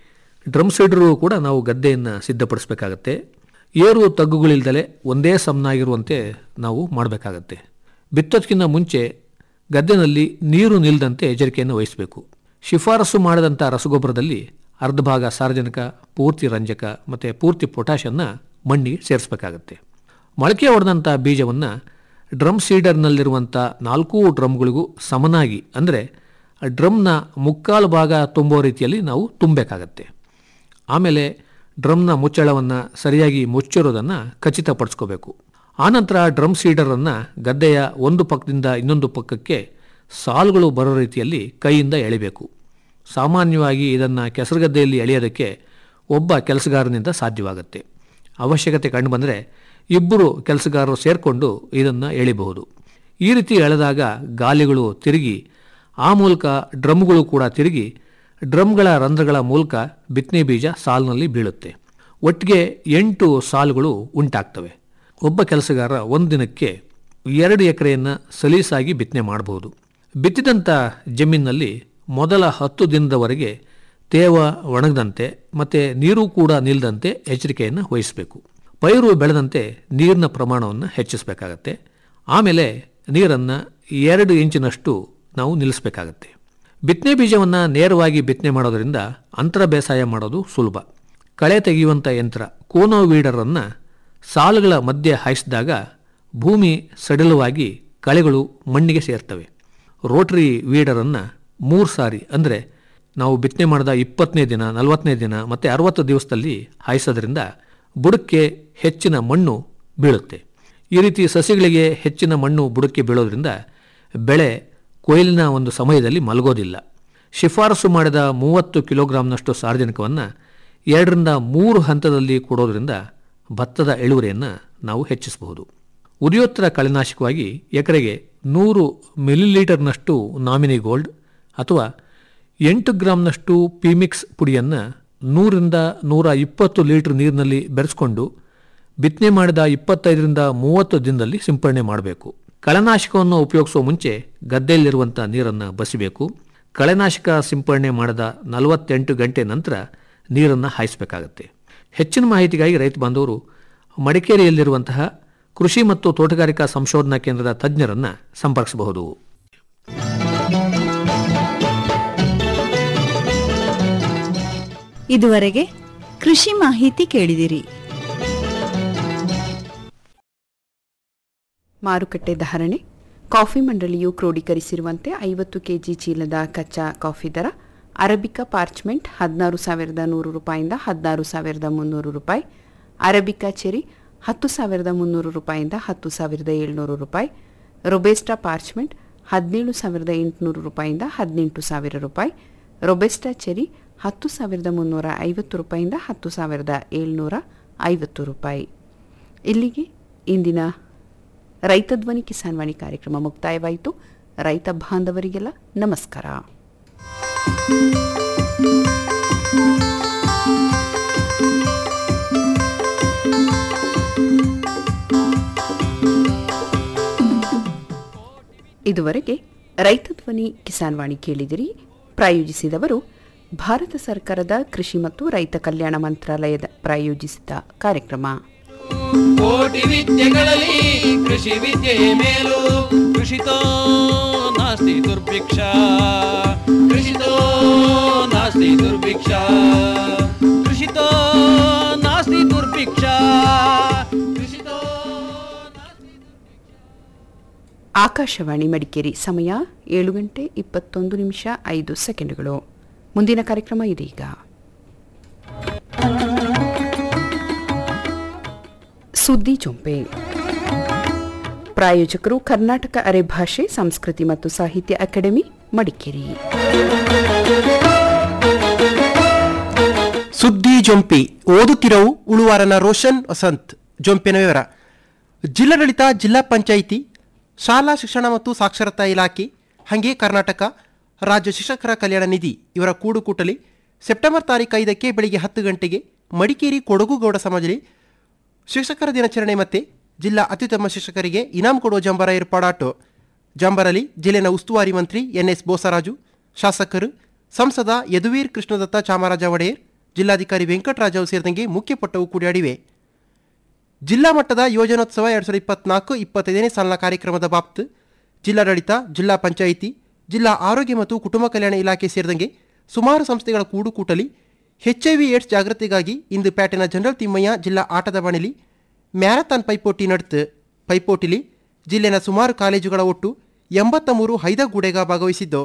ಡ್ರಮ್ ಸೀಡರು ಕೂಡ ನಾವು ಗದ್ದೆಯನ್ನು ಸಿದ್ಧಪಡಿಸಬೇಕಾಗತ್ತೆ ಏರು ತಗ್ಗುಗಳಿಲ್ದಲೆ ಒಂದೇ ಸಮನಾಗಿರುವಂತೆ ನಾವು ಮಾಡಬೇಕಾಗತ್ತೆ ಬಿತ್ತೋದಕ್ಕಿಂತ ಮುಂಚೆ ಗದ್ದೆನಲ್ಲಿ ನೀರು ನಿಲ್ಲದಂತೆ ಎಚ್ಚರಿಕೆಯನ್ನು ವಹಿಸಬೇಕು ಶಿಫಾರಸು ಮಾಡಿದಂಥ ರಸಗೊಬ್ಬರದಲ್ಲಿ ಅರ್ಧ ಭಾಗ ಸಾರಜನಕ ಪೂರ್ತಿ ರಂಜಕ ಮತ್ತು ಪೂರ್ತಿ ಪೊಟ್ಯಾಷನ್ನು ಮಣ್ಣಿಗೆ ಸೇರಿಸಬೇಕಾಗತ್ತೆ ಮೊಳಕೆ ಹೊಡೆದಂಥ ಬೀಜವನ್ನು ಡ್ರಮ್ ಸೀಡರ್ನಲ್ಲಿರುವಂಥ ನಾಲ್ಕೂ ಡ್ರಮ್ಗಳಿಗೂ ಸಮನಾಗಿ ಅಂದರೆ ಡ್ರಮ್ನ ಮುಕ್ಕಾಲು ಭಾಗ ತುಂಬೋ ರೀತಿಯಲ್ಲಿ ನಾವು ತುಂಬಬೇಕಾಗತ್ತೆ ಆಮೇಲೆ ಡ್ರಮ್ನ ಮುಚ್ಚಳವನ್ನು ಸರಿಯಾಗಿ ಮುಚ್ಚಿರೋದನ್ನು ಖಚಿತಪಡಿಸ್ಕೋಬೇಕು ಆನಂತರ ಡ್ರಮ್ ಸೀಡರನ್ನು ಗದ್ದೆಯ ಒಂದು ಪಕ್ಕದಿಂದ ಇನ್ನೊಂದು ಪಕ್ಕಕ್ಕೆ ಸಾಲುಗಳು ಬರೋ ರೀತಿಯಲ್ಲಿ ಕೈಯಿಂದ ಎಳಿಬೇಕು ಸಾಮಾನ್ಯವಾಗಿ ಇದನ್ನು ಕೆಸರುಗದ್ದೆಯಲ್ಲಿ ಎಳೆಯೋದಕ್ಕೆ ಒಬ್ಬ ಕೆಲಸಗಾರನಿಂದ ಸಾಧ್ಯವಾಗುತ್ತೆ ಅವಶ್ಯಕತೆ ಕಂಡುಬಂದರೆ ಇಬ್ಬರು ಕೆಲಸಗಾರರು ಸೇರಿಕೊಂಡು ಇದನ್ನು ಎಳಿಬಹುದು ಈ ರೀತಿ ಎಳೆದಾಗ ಗಾಲಿಗಳು ತಿರುಗಿ ಆ ಮೂಲಕ ಡ್ರಮ್ಗಳು ಕೂಡ ತಿರುಗಿ ಡ್ರಮ್ಗಳ ರಂಧ್ರಗಳ ಮೂಲಕ ಬಿತ್ತನೆ ಬೀಜ ಸಾಲಿನಲ್ಲಿ ಬೀಳುತ್ತೆ ಒಟ್ಟಿಗೆ ಎಂಟು ಸಾಲುಗಳು ಉಂಟಾಗ್ತವೆ ಒಬ್ಬ ಕೆಲಸಗಾರ ಒಂದು ದಿನಕ್ಕೆ ಎರಡು ಎಕರೆಯನ್ನು ಸಲೀಸಾಗಿ ಬಿತ್ತನೆ ಮಾಡಬಹುದು ಬಿತ್ತಿದಂಥ ಜಮೀನಿನಲ್ಲಿ ಮೊದಲ ಹತ್ತು ದಿನದವರೆಗೆ ತೇವ ಒಣಗದಂತೆ ಮತ್ತು ನೀರು ಕೂಡ ನಿಲ್ಲದಂತೆ ಎಚ್ಚರಿಕೆಯನ್ನು ವಹಿಸಬೇಕು ಪೈರು ಬೆಳೆದಂತೆ ನೀರಿನ ಪ್ರಮಾಣವನ್ನು ಹೆಚ್ಚಿಸಬೇಕಾಗತ್ತೆ ಆಮೇಲೆ ನೀರನ್ನು ಎರಡು ಇಂಚಿನಷ್ಟು ನಾವು ನಿಲ್ಲಿಸಬೇಕಾಗತ್ತೆ ಬಿತ್ತನೆ ಬೀಜವನ್ನು ನೇರವಾಗಿ ಬಿತ್ತನೆ ಮಾಡೋದರಿಂದ ಅಂತರ ಬೇಸಾಯ ಮಾಡೋದು ಸುಲಭ ಕಳೆ ತೆಗೆಯುವಂಥ ಯಂತ್ರ ಕೋನೋ ವೀಡರನ್ನು ಸಾಲುಗಳ ಮಧ್ಯೆ ಹಾಯಿಸಿದಾಗ ಭೂಮಿ ಸಡಿಲವಾಗಿ ಕಳೆಗಳು ಮಣ್ಣಿಗೆ ಸೇರ್ತವೆ ರೋಟರಿ ವೀಡರನ್ನು ಮೂರು ಸಾರಿ ಅಂದರೆ ನಾವು ಬಿತ್ತನೆ ಮಾಡಿದ ಇಪ್ಪತ್ತನೇ ದಿನ ನಲವತ್ತನೇ ದಿನ ಮತ್ತು ಅರವತ್ತು ದಿವಸದಲ್ಲಿ ಹಾಯಿಸೋದ್ರಿಂದ ಬುಡಕ್ಕೆ ಹೆಚ್ಚಿನ ಮಣ್ಣು ಬೀಳುತ್ತೆ ಈ ರೀತಿ ಸಸಿಗಳಿಗೆ ಹೆಚ್ಚಿನ ಮಣ್ಣು ಬುಡಕ್ಕೆ ಬೀಳೋದ್ರಿಂದ ಬೆಳೆ ಕೊಯ್ಲಿನ ಒಂದು ಸಮಯದಲ್ಲಿ ಮಲಗೋದಿಲ್ಲ ಶಿಫಾರಸು ಮಾಡಿದ ಮೂವತ್ತು ಕಿಲೋಗ್ರಾಂನಷ್ಟು ಸಾರ್ವಜನಿಕವನ್ನು ಎರಡರಿಂದ ಮೂರು ಹಂತದಲ್ಲಿ ಕೊಡೋದ್ರಿಂದ ಭತ್ತದ ಇಳುವರಿಯನ್ನು ನಾವು ಹೆಚ್ಚಿಸಬಹುದು ಉರಿಯೋತ್ತರ ಕಳೆನಾಶಕವಾಗಿ ಎಕರೆಗೆ ನೂರು ಮಿಲಿಲೀಟರ್ನಷ್ಟು ನಾಮಿನಿ ಗೋಲ್ಡ್ ಅಥವಾ ಎಂಟು ಗ್ರಾಂನಷ್ಟು ಪಿಮಿಕ್ಸ್ ಪುಡಿಯನ್ನು ನೂರಿಂದ ನೂರ ಇಪ್ಪತ್ತು ಲೀಟರ್ ನೀರಿನಲ್ಲಿ ಬೆರೆಸ್ಕೊಂಡು ಬಿತ್ತನೆ ಮಾಡಿದ ಇಪ್ಪತ್ತೈದರಿಂದ ಮೂವತ್ತು ದಿನದಲ್ಲಿ ಸಿಂಪಡಣೆ ಮಾಡಬೇಕು ಕಳೆನಾಶಕವನ್ನು ಉಪಯೋಗಿಸುವ ಮುಂಚೆ ಗದ್ದೆಯಲ್ಲಿರುವಂಥ ನೀರನ್ನು ಬಸಿಬೇಕು ಕಳೆನಾಶಕ ಸಿಂಪಡಣೆ ಮಾಡಿದ ನಲವತ್ತೆಂಟು ಗಂಟೆ ನಂತರ ನೀರನ್ನು ಹಾಯಿಸಬೇಕಾಗತ್ತೆ ಹೆಚ್ಚಿನ ಮಾಹಿತಿಗಾಗಿ ರೈತ ಬಾಂಧವರು ಮಡಿಕೇರಿಯಲ್ಲಿರುವಂತಹ ಕೃಷಿ ಮತ್ತು ತೋಟಗಾರಿಕಾ ಸಂಶೋಧನಾ ಕೇಂದ್ರದ ತಜ್ಞರನ್ನು ಸಂಪರ್ಕಿಸಬಹುದು ಇದುವರೆಗೆ ಕೃಷಿ ಮಾಹಿತಿ ಕೇಳಿದಿರಿ ಮಾರುಕಟ್ಟೆ ಧಾರಣೆ ಕಾಫಿ ಮಂಡಳಿಯು ಕ್ರೋಢೀಕರಿಸಿರುವಂತೆ ಐವತ್ತು ಕೆಜಿ ಚೀಲದ ಕಚ್ಚಾ ಕಾಫಿ ದರ ಅರಬಿಕಾ ಪಾರ್ಚ್ಮೆಂಟ್ ಹದಿನಾರು ಸಾವಿರದ ನೂರು ರೂಪಾಯಿಂದ ಹದಿನಾರು ಸಾವಿರದ ಮುನ್ನೂರು ರೂಪಾಯಿ ಅರಬಿಕಾ ಚೆರಿ ಹತ್ತು ಸಾವಿರದ ಮುನ್ನೂರು ರೂಪಾಯಿಂದ ಹತ್ತು ಸಾವಿರದ ಏಳ್ನೂರು ರೂಪಾಯಿ ರೊಬೆಸ್ಟಾ ಪಾರ್ಚ್ಮೆಂಟ್ ಹದಿನೇಳು ಸಾವಿರದ ಎಂಟುನೂರು ರೂಪಾಯಿಂದ ಹದಿನೆಂಟು ಸಾವಿರ ರೂಪಾಯಿ ರೊಬೆಸ್ಟಾ ಚೆರಿ ಹತ್ತು ಸಾವಿರದ ಮುನ್ನೂರ ಐವತ್ತು ರೂಪಾಯಿಂದ ಹತ್ತು ಸಾವಿರದ ಏಳ್ನೂರ ಐವತ್ತು ರೂಪಾಯಿ ಇಲ್ಲಿಗೆ ಇಂದಿನ ರೈತ ಧ್ವನಿ ಕಿಸಾನ್ ವಾಣಿ ಕಾರ್ಯಕ್ರಮ ಮುಕ್ತಾಯವಾಯಿತು ರೈತ ಬಾಂಧವರಿಗೆಲ್ಲ ನಮಸ್ಕಾರ ಇದುವರೆಗೆ ರೈತ ಧ್ವನಿ ಕಿಸಾನ್ ವಾಣಿ ಕೇಳಿದಿರಿ ಪ್ರಾಯೋಜಿಸಿದವರು ಭಾರತ ಸರ್ಕಾರದ ಕೃಷಿ ಮತ್ತು ರೈತ ಕಲ್ಯಾಣ ಮಂತ್ರಾಲಯದ ಪ್ರಾಯೋಜಿಸಿದ ಕಾರ್ಯಕ್ರಮ ಕೋಟಿ ವಿದ್ಯೆಗಳಲ್ಲಿ ಕೃಷಿ ವಿದ್ಯೆಯೇ ಮೇಲು ಕೃಷಿತೋ ನಾಸ್ತಿ ದುರ್ಭಿಕ್ಷ ಕೃಷಿತೋ ನಾಸ್ತಿ ದುರ್ಭಿಕ್ಷ ಕೃಷಿತೋ ನಾಸ್ತಿ ದುರ್ಭಿಕ್ಷ ಕೃಷಿತೋ ಆಕಾಶವಾಣಿ ಮಡಿಕೇರಿ ಸಮಯ ಏಳು ಗಂಟೆ ಇಪ್ಪತ್ತೊಂದು ನಿಮಿಷ ಐದು ಸೆಕೆಂಡುಗಳು ಮುಂದಿನ ಕಾರ್ಯಕ್ರಮ ಇದೀಗ ಸುದ್ದಿ ಜೊಂಪೆ ಪ್ರಾಯೋಜಕರು ಕರ್ನಾಟಕ ಅರೆಭಾಷೆ ಸಂಸ್ಕೃತಿ ಮತ್ತು ಸಾಹಿತ್ಯ ಅಕಾಡೆಮಿ ಮಡಿಕೇರಿ ಸುದ್ದಿ ಜೊಂಪಿ ಓದುತ್ತಿರವು ಉಳುವಾರನ ರೋಷನ್ ವಸಂತ್ ಜೊಂಪಿನ ವಿವರ ಜಿಲ್ಲಾಡಳಿತ ಜಿಲ್ಲಾ ಪಂಚಾಯಿತಿ ಶಾಲಾ ಶಿಕ್ಷಣ ಮತ್ತು ಸಾಕ್ಷರತಾ ಇಲಾಖೆ ಹಾಗೆ ಕರ್ನಾಟಕ ರಾಜ್ಯ ಶಿಕ್ಷಕರ ಕಲ್ಯಾಣ ನಿಧಿ ಇವರ ಕೂಡುಕೂಟಲಿ ಸೆಪ್ಟೆಂಬರ್ ತಾರೀಕು ಐದಕ್ಕೆ ಬೆಳಿಗ್ಗೆ ಹತ್ತು ಗಂಟೆಗೆ ಮಡಿಕೇರಿ ಕೊಡಗು ಗೌಡ ಸಮಾಜದಲ್ಲಿ ಶಿಕ್ಷಕರ ದಿನಾಚರಣೆ ಮತ್ತು ಜಿಲ್ಲಾ ಅತ್ಯುತ್ತಮ ಶಿಕ್ಷಕರಿಗೆ ಇನಾಮ್ ಕೊಡುವ ಜಂಬರ ಏರ್ಪಾಡಾಟು ಜಂಬರಲ್ಲಿ ಜಿಲ್ಲೆನ ಉಸ್ತುವಾರಿ ಮಂತ್ರಿ ಎನ್ ಎಸ್ ಬೋಸರಾಜು ಶಾಸಕರು ಸಂಸದ ಯದುವೀರ್ ಕೃಷ್ಣದತ್ತ ಚಾಮರಾಜ ಒಡೆಯರ್ ಜಿಲ್ಲಾಧಿಕಾರಿ ವೆಂಕಟರಾಜವು ಸೇರಿದಂಗೆ ಮುಖ್ಯ ಪಟ್ಟವು ಕೂಡಿಯಾಡಿವೆ ಜಿಲ್ಲಾ ಮಟ್ಟದ ಯೋಜನೋತ್ಸವ ಎರಡು ಸಾವಿರದ ಇಪ್ಪತ್ನಾಲ್ಕು ಇಪ್ಪತ್ತೈದನೇ ಸಾಲಿನ ಕಾರ್ಯಕ್ರಮದ ಬಾಬ್ತು ಜಿಲ್ಲಾಡಳಿತ ಜಿಲ್ಲಾ ಪಂಚಾಯಿತಿ ಜಿಲ್ಲಾ ಆರೋಗ್ಯ ಮತ್ತು ಕುಟುಂಬ ಕಲ್ಯಾಣ ಇಲಾಖೆ ಸೇರಿದಂಗೆ ಸುಮಾರು ಸಂಸ್ಥೆಗಳ ಕೂಡುಕೂಟಲಿ ಎಚ್ಐವಿ ಏಡ್ಸ್ ಜಾಗೃತಿಗಾಗಿ ಇಂದು ಪ್ಯಾಟಿನ ಜನರಲ್ ತಿಮ್ಮಯ್ಯ ಜಿಲ್ಲಾ ಆಟದ ಬಣಿಲಿ ಮ್ಯಾರಥಾನ್ ಪೈಪೋಟಿ ನಡೆತು ಪೈಪೋಟಿಲಿ ಜಿಲ್ಲೆನ ಸುಮಾರು ಕಾಲೇಜುಗಳ ಒಟ್ಟು ಎಂಬತ್ತ ಮೂರು ಹೈದಗೂಡೆಗ ಭಾಗವಹಿಸಿದ್ದು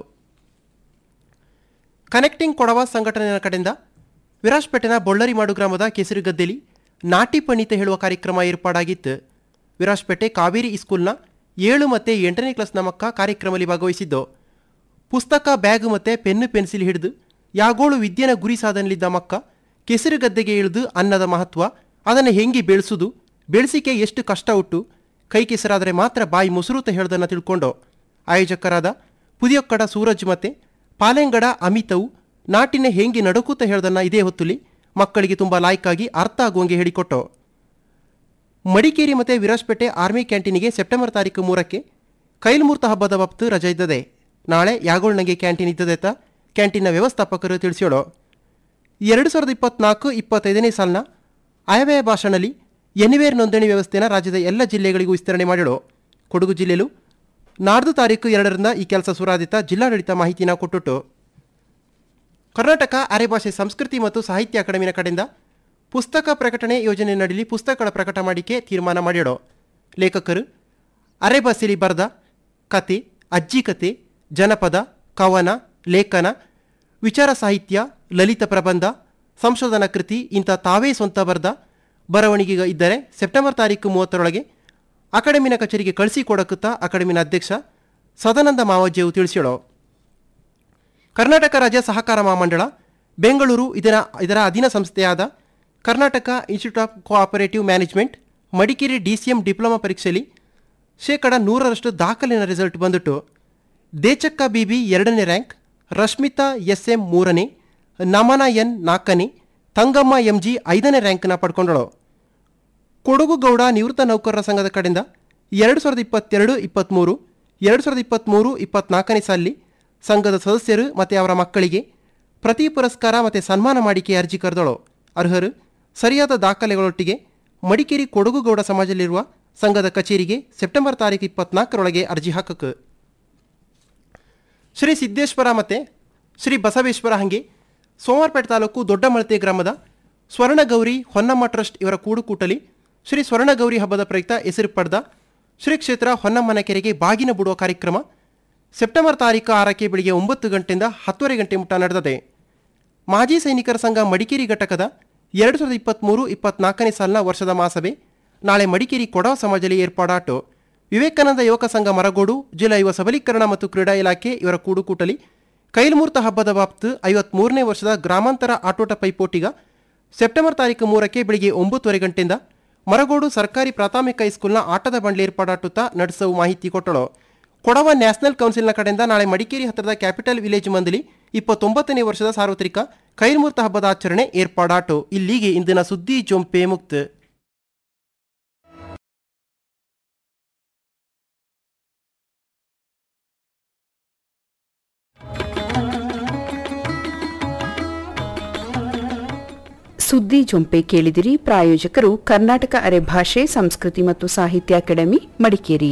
ಕನೆಕ್ಟಿಂಗ್ ಕೊಡವ ಸಂಘಟನೆಯ ಕಡೆಯಿಂದ ವಿರಾಜ್ಪೇಟೆನ ಬೊಳ್ಳರಿಮಾಡು ಗ್ರಾಮದ ಕೆಸರುಗದ್ದೆಲಿ ನಾಟಿ ಪಣಿತ ಹೇಳುವ ಕಾರ್ಯಕ್ರಮ ಏರ್ಪಾಡಾಗಿತ್ತು ವಿರಾಜ್ಪೇಟೆ ಕಾವೇರಿ ಇಸ್ಕೂಲ್ನ ಏಳು ಮತ್ತು ಎಂಟನೇ ಕ್ಲಾಸ್ನ ಮಕ್ಕ ಕಾರ್ಯಕ್ರಮದಲ್ಲಿ ಭಾಗವಹಿಸಿದ್ದು ಪುಸ್ತಕ ಬ್ಯಾಗ್ ಮತ್ತು ಪೆನ್ನು ಪೆನ್ಸಿಲ್ ಹಿಡಿದು ಯಾಗೋಳು ವಿದ್ಯೆನ ಗುರಿ ಸಾಧನಲಿದ್ದ ಮಕ್ಕ ಕೆಸರು ಗದ್ದೆಗೆ ಇಳಿದು ಅನ್ನದ ಮಹತ್ವ ಅದನ್ನು ಹೆಂಗೆ ಬೆಳೆಸುದು ಬೆಳೆಸಿಕೆ ಎಷ್ಟು ಕಷ್ಟ ಉಟ್ಟು ಕೈ ಕೆಸರಾದರೆ ಮಾತ್ರ ಬಾಯಿ ಮೊಸರುತ ಹೇಳೋದನ್ನು ತಿಳ್ಕೊಂಡು ಆಯೋಜಕರಾದ ಪುದಿಯೊಕ್ಕಡ ಸೂರಜ್ ಮತ್ತೆ ಪಾಲೆಂಗಡ ಅಮಿತವು ನಾಟಿನ ಹೆಂಗೆ ನಡುಕುತ್ತ ಹೇಳೋದನ್ನು ಇದೇ ಹೊತ್ತುಲಿ ಮಕ್ಕಳಿಗೆ ತುಂಬ ಲಾಯ್ಕಾಗಿ ಅರ್ಥ ಆಗುವಂಗೆ ಹೇಳಿಕೊಟ್ಟು ಮಡಿಕೇರಿ ಮತ್ತು ವಿರಾಜ್ಪೇಟೆ ಆರ್ಮಿ ಕ್ಯಾಂಟೀನಿಗೆ ಸೆಪ್ಟೆಂಬರ್ ತಾರೀಕು ಮೂರಕ್ಕೆ ಕೈಲ್ಮೂರ್ತ ಹಬ್ಬದ ಬಾಬ್ತು ರಜೆ ಇದ್ದದೆ ನಾಳೆ ಯಾಗೋಳ್ನಗೆ ಕ್ಯಾಂಟೀನ್ ಇದ್ದದೆತ ಕ್ಯಾಂಟೀನ್ನ ವ್ಯವಸ್ಥಾಪಕರು ತಿಳಿಸ್ಯೋಳು ಎರಡು ಸಾವಿರದ ಇಪ್ಪತ್ನಾಲ್ಕು ಇಪ್ಪತ್ತೈದನೇ ಸಾಲಿನ ಆಯವ್ಯಯ ಭಾಷಣದಲ್ಲಿ ಎನಿವೇರ್ ನೋಂದಣಿ ವ್ಯವಸ್ಥೆನ ರಾಜ್ಯದ ಎಲ್ಲ ಜಿಲ್ಲೆಗಳಿಗೂ ವಿಸ್ತರಣೆ ಮಾಡಿಳು ಕೊಡಗು ಜಿಲ್ಲೆಯಲ್ಲೂ ನಾಡ್ದು ತಾರೀಕು ಎರಡರಿಂದ ಈ ಕೆಲಸ ಸುರಾದಿತ ಜಿಲ್ಲಾಡಳಿತ ಮಾಹಿತಿನ ಕೊಟ್ಟುಟ್ಟು ಕರ್ನಾಟಕ ಅರೆಭಾಷೆ ಸಂಸ್ಕೃತಿ ಮತ್ತು ಸಾಹಿತ್ಯ ಅಕಾಡೆಮಿನ ಕಡೆಯಿಂದ ಪುಸ್ತಕ ಪ್ರಕಟಣೆ ಯೋಜನೆ ನಡಲಿ ಪುಸ್ತಕಗಳ ಪ್ರಕಟ ಮಾಡಿಕೆ ತೀರ್ಮಾನ ಮಾಡಿಡೋ ಲೇಖಕರು ಅರೆಭಾಷೆಯಲ್ಲಿ ಬರೆದ ಕತೆ ಅಜ್ಜಿ ಕತೆ ಜನಪದ ಕವನ ಲೇಖನ ವಿಚಾರ ಸಾಹಿತ್ಯ ಲಲಿತ ಪ್ರಬಂಧ ಸಂಶೋಧನಾ ಕೃತಿ ಇಂಥ ತಾವೇ ಸ್ವಂತ ಬರೆದ ಬರವಣಿಗೆ ಇದ್ದರೆ ಸೆಪ್ಟೆಂಬರ್ ತಾರೀಕು ಮೂವತ್ತರೊಳಗೆ ಅಕಾಡೆಮಿನ ಕಚೇರಿಗೆ ಕಳಿಸಿಕೊಡಕುತ್ತಾ ಅಕಾಡೆಮಿನ ಅಧ್ಯಕ್ಷ ಸದಾನಂದ ಮಾವಜ್ಜಿಯು ತಿಳಿಸಿಳೋ ಕರ್ನಾಟಕ ರಾಜ್ಯ ಸಹಕಾರ ಮಹಾಮಂಡಳ ಬೆಂಗಳೂರು ಇದರ ಇದರ ಅಧೀನ ಸಂಸ್ಥೆಯಾದ Karnataka institute of cooperative management Madikeri D C M diploma ಪರೀಕ್ಷೆಯಲ್ಲಿ ಶೇಕಡ ನೂರರಷ್ಟು ದಾಖಲಿನ ರಿಸಲ್ಟ್ ಬಂದಿಟ್ಟು ದೇಚಕ್ಕ ಬಿಬಿ ಎರಡನೇ ರ್ಯಾಂಕ್ ರಶ್ಮಿತಾ ಎಸ್ ಎಂ ಮೂರನೇ ನಮನ ಎನ್ ನಾಲ್ಕನೇ ತಂಗಮ್ಮ ಎಂ ಜಿ ಐದನೇ ರ್ಯಾಂಕ್ನ ಪಡ್ಕೊಂಡಳು ಕೊಡಗು ಗೌಡ ನಿವೃತ್ತ ನೌಕರರ ಸಂಘದ ಕಡೆಯಿಂದ ಎರಡು ಸಾವಿರದ ಇಪ್ಪತ್ತೆರಡು ಇಪ್ಪತ್ತ್ಮೂರು ಎರಡು ಸಾವಿರದ ಇಪ್ಪತ್ತ್ಮೂರು ಇಪ್ಪತ್ನಾಲ್ಕನೇ ಸಾಲಿ ಸಂಘದ ಸದಸ್ಯರು ಮತ್ತು ಅವರ ಮಕ್ಕಳಿಗೆ ಪ್ರತಿ ಪುರಸ್ಕಾರ ಮತ್ತು ಸನ್ಮಾನ ಮಾಡಿಕೆ ಅರ್ಜಿ ಕರೆದಳು ಅರ್ಹರು ಸರಿಯಾದ ದಾಖಲೆಗಳೊಟ್ಟಿಗೆ ಮಡಿಕೇರಿ ಕೊಡಗುಗೌಡ ಸಮಾಜದಲ್ಲಿರುವ ಸಂಘದ ಕಚೇರಿಗೆ ಸೆಪ್ಟೆಂಬರ್ ತಾರೀಕು ಇಪ್ಪತ್ನಾಲ್ಕರೊಳಗೆ ಅರ್ಜಿ ಹಾಕಕ್ಕೆ ಶ್ರೀ ಸಿದ್ದೇಶ್ವರ ಮತ್ತು ಶ್ರೀ ಬಸವೇಶ್ವರ ಹಂಗೆ ಸೋಮವಾರಪೇಟೆ ತಾಲೂಕು ದೊಡ್ಡಮಳತೆ ಗ್ರಾಮದ ಸ್ವರ್ಣಗೌರಿ ಹೊನ್ನಮ್ಮ ಟ್ರಸ್ಟ್ ಇವರ ಕೂಡುಕೂಟಲಿ ಶ್ರೀ ಸ್ವರ್ಣಗೌರಿ ಹಬ್ಬದ ಪ್ರಯುಕ್ತ ಹೆಸರು ಪಡೆದ ಶ್ರೀ ಕ್ಷೇತ್ರ ಹೊನ್ನಮ್ಮನ ಕೆರೆಗೆ ಬಾಗಿನ ಬಿಡುವ ಕಾರ್ಯಕ್ರಮ ಸೆಪ್ಟೆಂಬರ್ ತಾರೀಕು ಆರಕ್ಕೆ ಬೆಳಿಗ್ಗೆ ಒಂಬತ್ತು ಗಂಟೆಯಿಂದ ಹತ್ತುವರೆ ಗಂಟೆ ಮುಟ್ಟ ನಡೆದಿದೆ ಮಾಜಿ ಸೈನಿಕರ ಸಂಘ ಮಡಿಕೇರಿ ಘಟಕದ ಎರಡು ಸಾವಿರದ ಇಪ್ಪತ್ತ್ಮೂರು ಇಪ್ಪತ್ನಾಲ್ಕನೇ ಸಾಲಿನ ವರ್ಷದ ಮಹಾಸಭೆ ನಾಳೆ ಮಡಿಕೇರಿ ಕೊಡವ ಸಮಾಜದಲ್ಲಿ ಏರ್ಪಾಡಾಟು ವಿವೇಕಾನಂದ ಯುವಕ ಸಂಘ ಮರಗೋಡು ಜಿಲ್ಲಾ ಯುವ ಸಬಲೀಕರಣ ಮತ್ತು ಕ್ರೀಡಾ ಇಲಾಖೆ ಇವರ ಕೂಡುಕೂಟಲಿ ಕೈಲ್ಮೂರ್ತ ಹಬ್ಬದ ಬಾಬ್ತು ಐವತ್ಮೂರನೇ ವರ್ಷದ ಗ್ರಾಮಾಂತರ ಆಟೋಟ ಪೈಪೋಟಿಗ ಸೆಪ್ಟೆಂಬರ್ ತಾರೀಕು ಮೂರಕ್ಕೆ ಬೆಳಿಗ್ಗೆ ಒಂಬತ್ತುವರೆ ಗಂಟೆಯಿಂದ ಮರಗೋಡು ಸರ್ಕಾರಿ ಪ್ರಾಥಮಿಕ ಹೈಸ್ಕೂಲ್ನ ಆಟದ ಬಂಡ್ಲಿ ಏರ್ಪಾಡಾಟುತ್ತಾ ನಡೆಸುವ ಮಾಹಿತಿ ಕೊಟ್ಟಳು ಕೊಡವ ನ್ಯಾಷನಲ್ ಕೌನ್ಸಿಲ್ನ ಕಡೆಯಿಂದ ನಾಳೆ ಮಡಿಕೇರಿ ಹತ್ತಿರದ ಕ್ಯಾಪಿಟಲ್ ವಿಲೇಜ್ ಮಂದಲಿ ಇಪ್ಪತ್ತೊಂಬತ್ತನೇ ವರ್ಷದ ಸಾರ್ವತ್ರಿಕ ಕೈಲ್ಮೂರ್ತ ಹಬ್ಬದ ಆಚರಣೆ ಏರ್ಪಾಡಾಟು ಇಲ್ಲಿಗೆ ಇಂದಿನ ಸುದ್ದಿ ಜೊಂಪೆ ಮುಕ್ತ ಸುದ್ದಿ ಜೊಂಪೆ ಕೇಳಿದಿರಿ ಪ್ರಾಯೋಜಕರು ಕರ್ನಾಟಕ ಅರೆ ಭಾಷೆ ಸಂಸ್ಕೃತಿ ಮತ್ತು ಸಾಹಿತ್ಯ ಅಕಾಡೆಮಿ ಮಡಿಕೇರಿ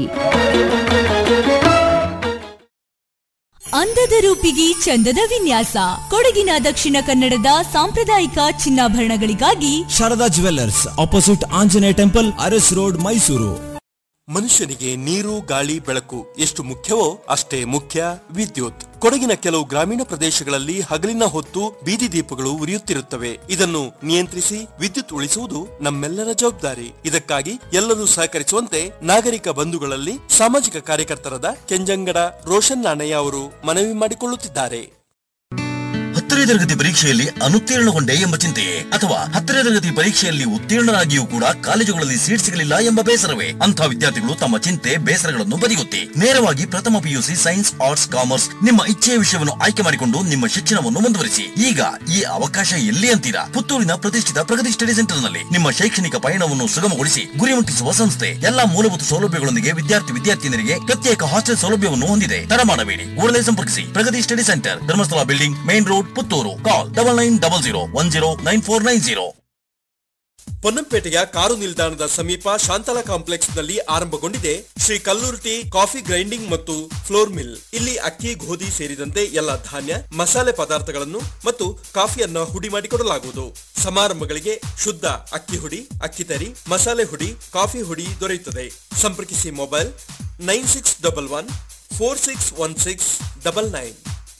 ಅಂದದ ರೂಪಿಗೆ ಚಂದದ ವಿನ್ಯಾಸ ಕೊಡಗಿನ ದಕ್ಷಿಣ ಕನ್ನಡದ ಸಾಂಪ್ರದಾಯಿಕ ಚಿನ್ನಾಭರಣಗಳಿಗಾಗಿ Sharada jewellers opposite Anjaneya temple Aras road Mysuru ಮನುಷ್ಯನಿಗೆ ನೀರು ಗಾಳಿ ಬೆಳಕು ಎಷ್ಟು ಮುಖ್ಯವೋ ಅಷ್ಟೇ ಮುಖ್ಯ ವಿದ್ಯುತ್ ಕೊಡಗಿನ ಕೆಲವು ಗ್ರಾಮೀಣ ಪ್ರದೇಶಗಳಲ್ಲಿ ಹಗಲಿನ ಹೊತ್ತು ಬೀದಿ ದೀಪಗಳು ಉರಿಯುತ್ತಿರುತ್ತವೆ ಇದನ್ನು ನಿಯಂತ್ರಿಸಿ ವಿದ್ಯುತ್ ಉಳಿಸುವುದು ನಮ್ಮೆಲ್ಲರ ಜವಾಬ್ದಾರಿ ಇದಕ್ಕಾಗಿ ಎಲ್ಲರೂ ಸಹಕರಿಸುವಂತೆ ನಾಗರಿಕ ಬಂಧುಗಳಲ್ಲಿ ಸಾಮಾಜಿಕ ಕಾರ್ಯಕರ್ತರಾದ ಕೆಂಜಂಗಡ ರೋಷನ್ ನಾಣಯ್ಯ ಅವರು ಮನವಿ ಮಾಡಿಕೊಳ್ಳುತ್ತಿದ್ದಾರೆ ಹತ್ತನೇ ತರಗತಿ ಪರೀಕ್ಷೆಯಲ್ಲಿ ಅನುತ್ತೀರ್ಣಗೊಂಡೆ ಎಂಬ ಚಿಂತೆಯೇ ಅಥವಾ ಹತ್ತನೇ ತರಗತಿ ಪರೀಕ್ಷೆಯಲ್ಲಿ ಉತ್ತೀರ್ಣರಾಗಿಯೂ ಕೂಡ ಕಾಲೇಜುಗಳಲ್ಲಿ ಸೀಟ್ ಸಿಗಲಿಲ್ಲ ಎಂಬ ಬೇಸರವೇ ಅಂಥ ವಿದ್ಯಾರ್ಥಿಗಳು ತಮ್ಮ ಚಿಂತೆ ಬೇಸರಗಳನ್ನು ಬದಿಗೊತ್ತಿ ನೇರವಾಗಿ ಪ್ರಥಮ ಪಿಯುಸಿ ಸೈನ್ಸ್ ಆರ್ಟ್ಸ್ ಕಾಮರ್ಸ್ ನಿಮ್ಮ ಇಚ್ಛೆಯ ವಿಷಯವನ್ನು ಆಯ್ಕೆ ಮಾಡಿಕೊಂಡು ನಿಮ್ಮ ಶಿಕ್ಷಣವನ್ನು ಮುಂದುವರಿಸಿ ಈಗ ಈ ಅವಕಾಶ ಎಲ್ಲಿ ಅಂತೀರಾ ಪುತ್ತೂರಿನ ಪ್ರತಿಷ್ಠಿತ ಪ್ರಗತಿ ಸ್ಟಡಿ ಸೆಂಟರ್ ನಲ್ಲಿ ನಿಮ್ಮ ಶೈಕ್ಷಣಿಕ ಪಯಣವನ್ನು ಸುಗಮಗೊಳಿಸಿ ಗುರಿ ಮುಟ್ಟಿಸುವ ಸಂಸ್ಥೆ ಎಲ್ಲಾ ಮೂಲಭೂತ ಸೌಲಭ್ಯಗಳೊಂದಿಗೆ ವಿದ್ಯಾರ್ಥಿ ವಿದ್ಯಾರ್ಥಿನಿಯರಿಗೆ ಪ್ರತ್ಯೇಕ ಹಾಸ್ಟೆಲ್ ಸೌಲಭ್ಯವನ್ನು ಹೊಂದಿದೆ ತಡ ಮಾಡಬೇಡಿ ಕೂಡಲೇ ಸಂಪರ್ಕಿಸಿ Pragati study centre Dharmasthala building main road Puttur call double nine double zero one zero nine four nine zero ಪೊನ್ನಂಪೇಟೆಯ ಕಾರು ನಿಲ್ದಾಣದ ಸಮೀಪ ಶಾಂತಲಾ ಕಾಂಪ್ಲೆಕ್ಸ್ ನಲ್ಲಿ ಆರಂಭಗೊಂಡಿದೆ ಶ್ರೀ ಕಲ್ಲೂರ್ಟಿ ಕಾಫಿ ಗ್ರೈಂಡಿಂಗ್ ಮತ್ತು ಫ್ಲೋರ್ ಮಿಲ್ ಇಲ್ಲಿ ಅಕ್ಕಿ ಗೋಧಿ ಸೇರಿದಂತೆ ಎಲ್ಲ ಧಾನ್ಯ ಮಸಾಲೆ ಪದಾರ್ಥಗಳನ್ನು ಮತ್ತು ಕಾಫಿಯನ್ನ ಹುಡಿ ಮಾಡಿಕೊಡಲಾಗುವುದು ಸಮಾರಂಭಗಳಿಗೆ ಶುದ್ಧ ಅಕ್ಕಿ ಹುಡಿ ಅಕ್ಕಿ ತರಿ ಮಸಾಲೆ ಹುಡಿ ಕಾಫಿ ಹುಡಿ ದೊರೆಯುತ್ತದೆ ಸಂಪರ್ಕಿಸಿ mobile nine six double one four six one six double nine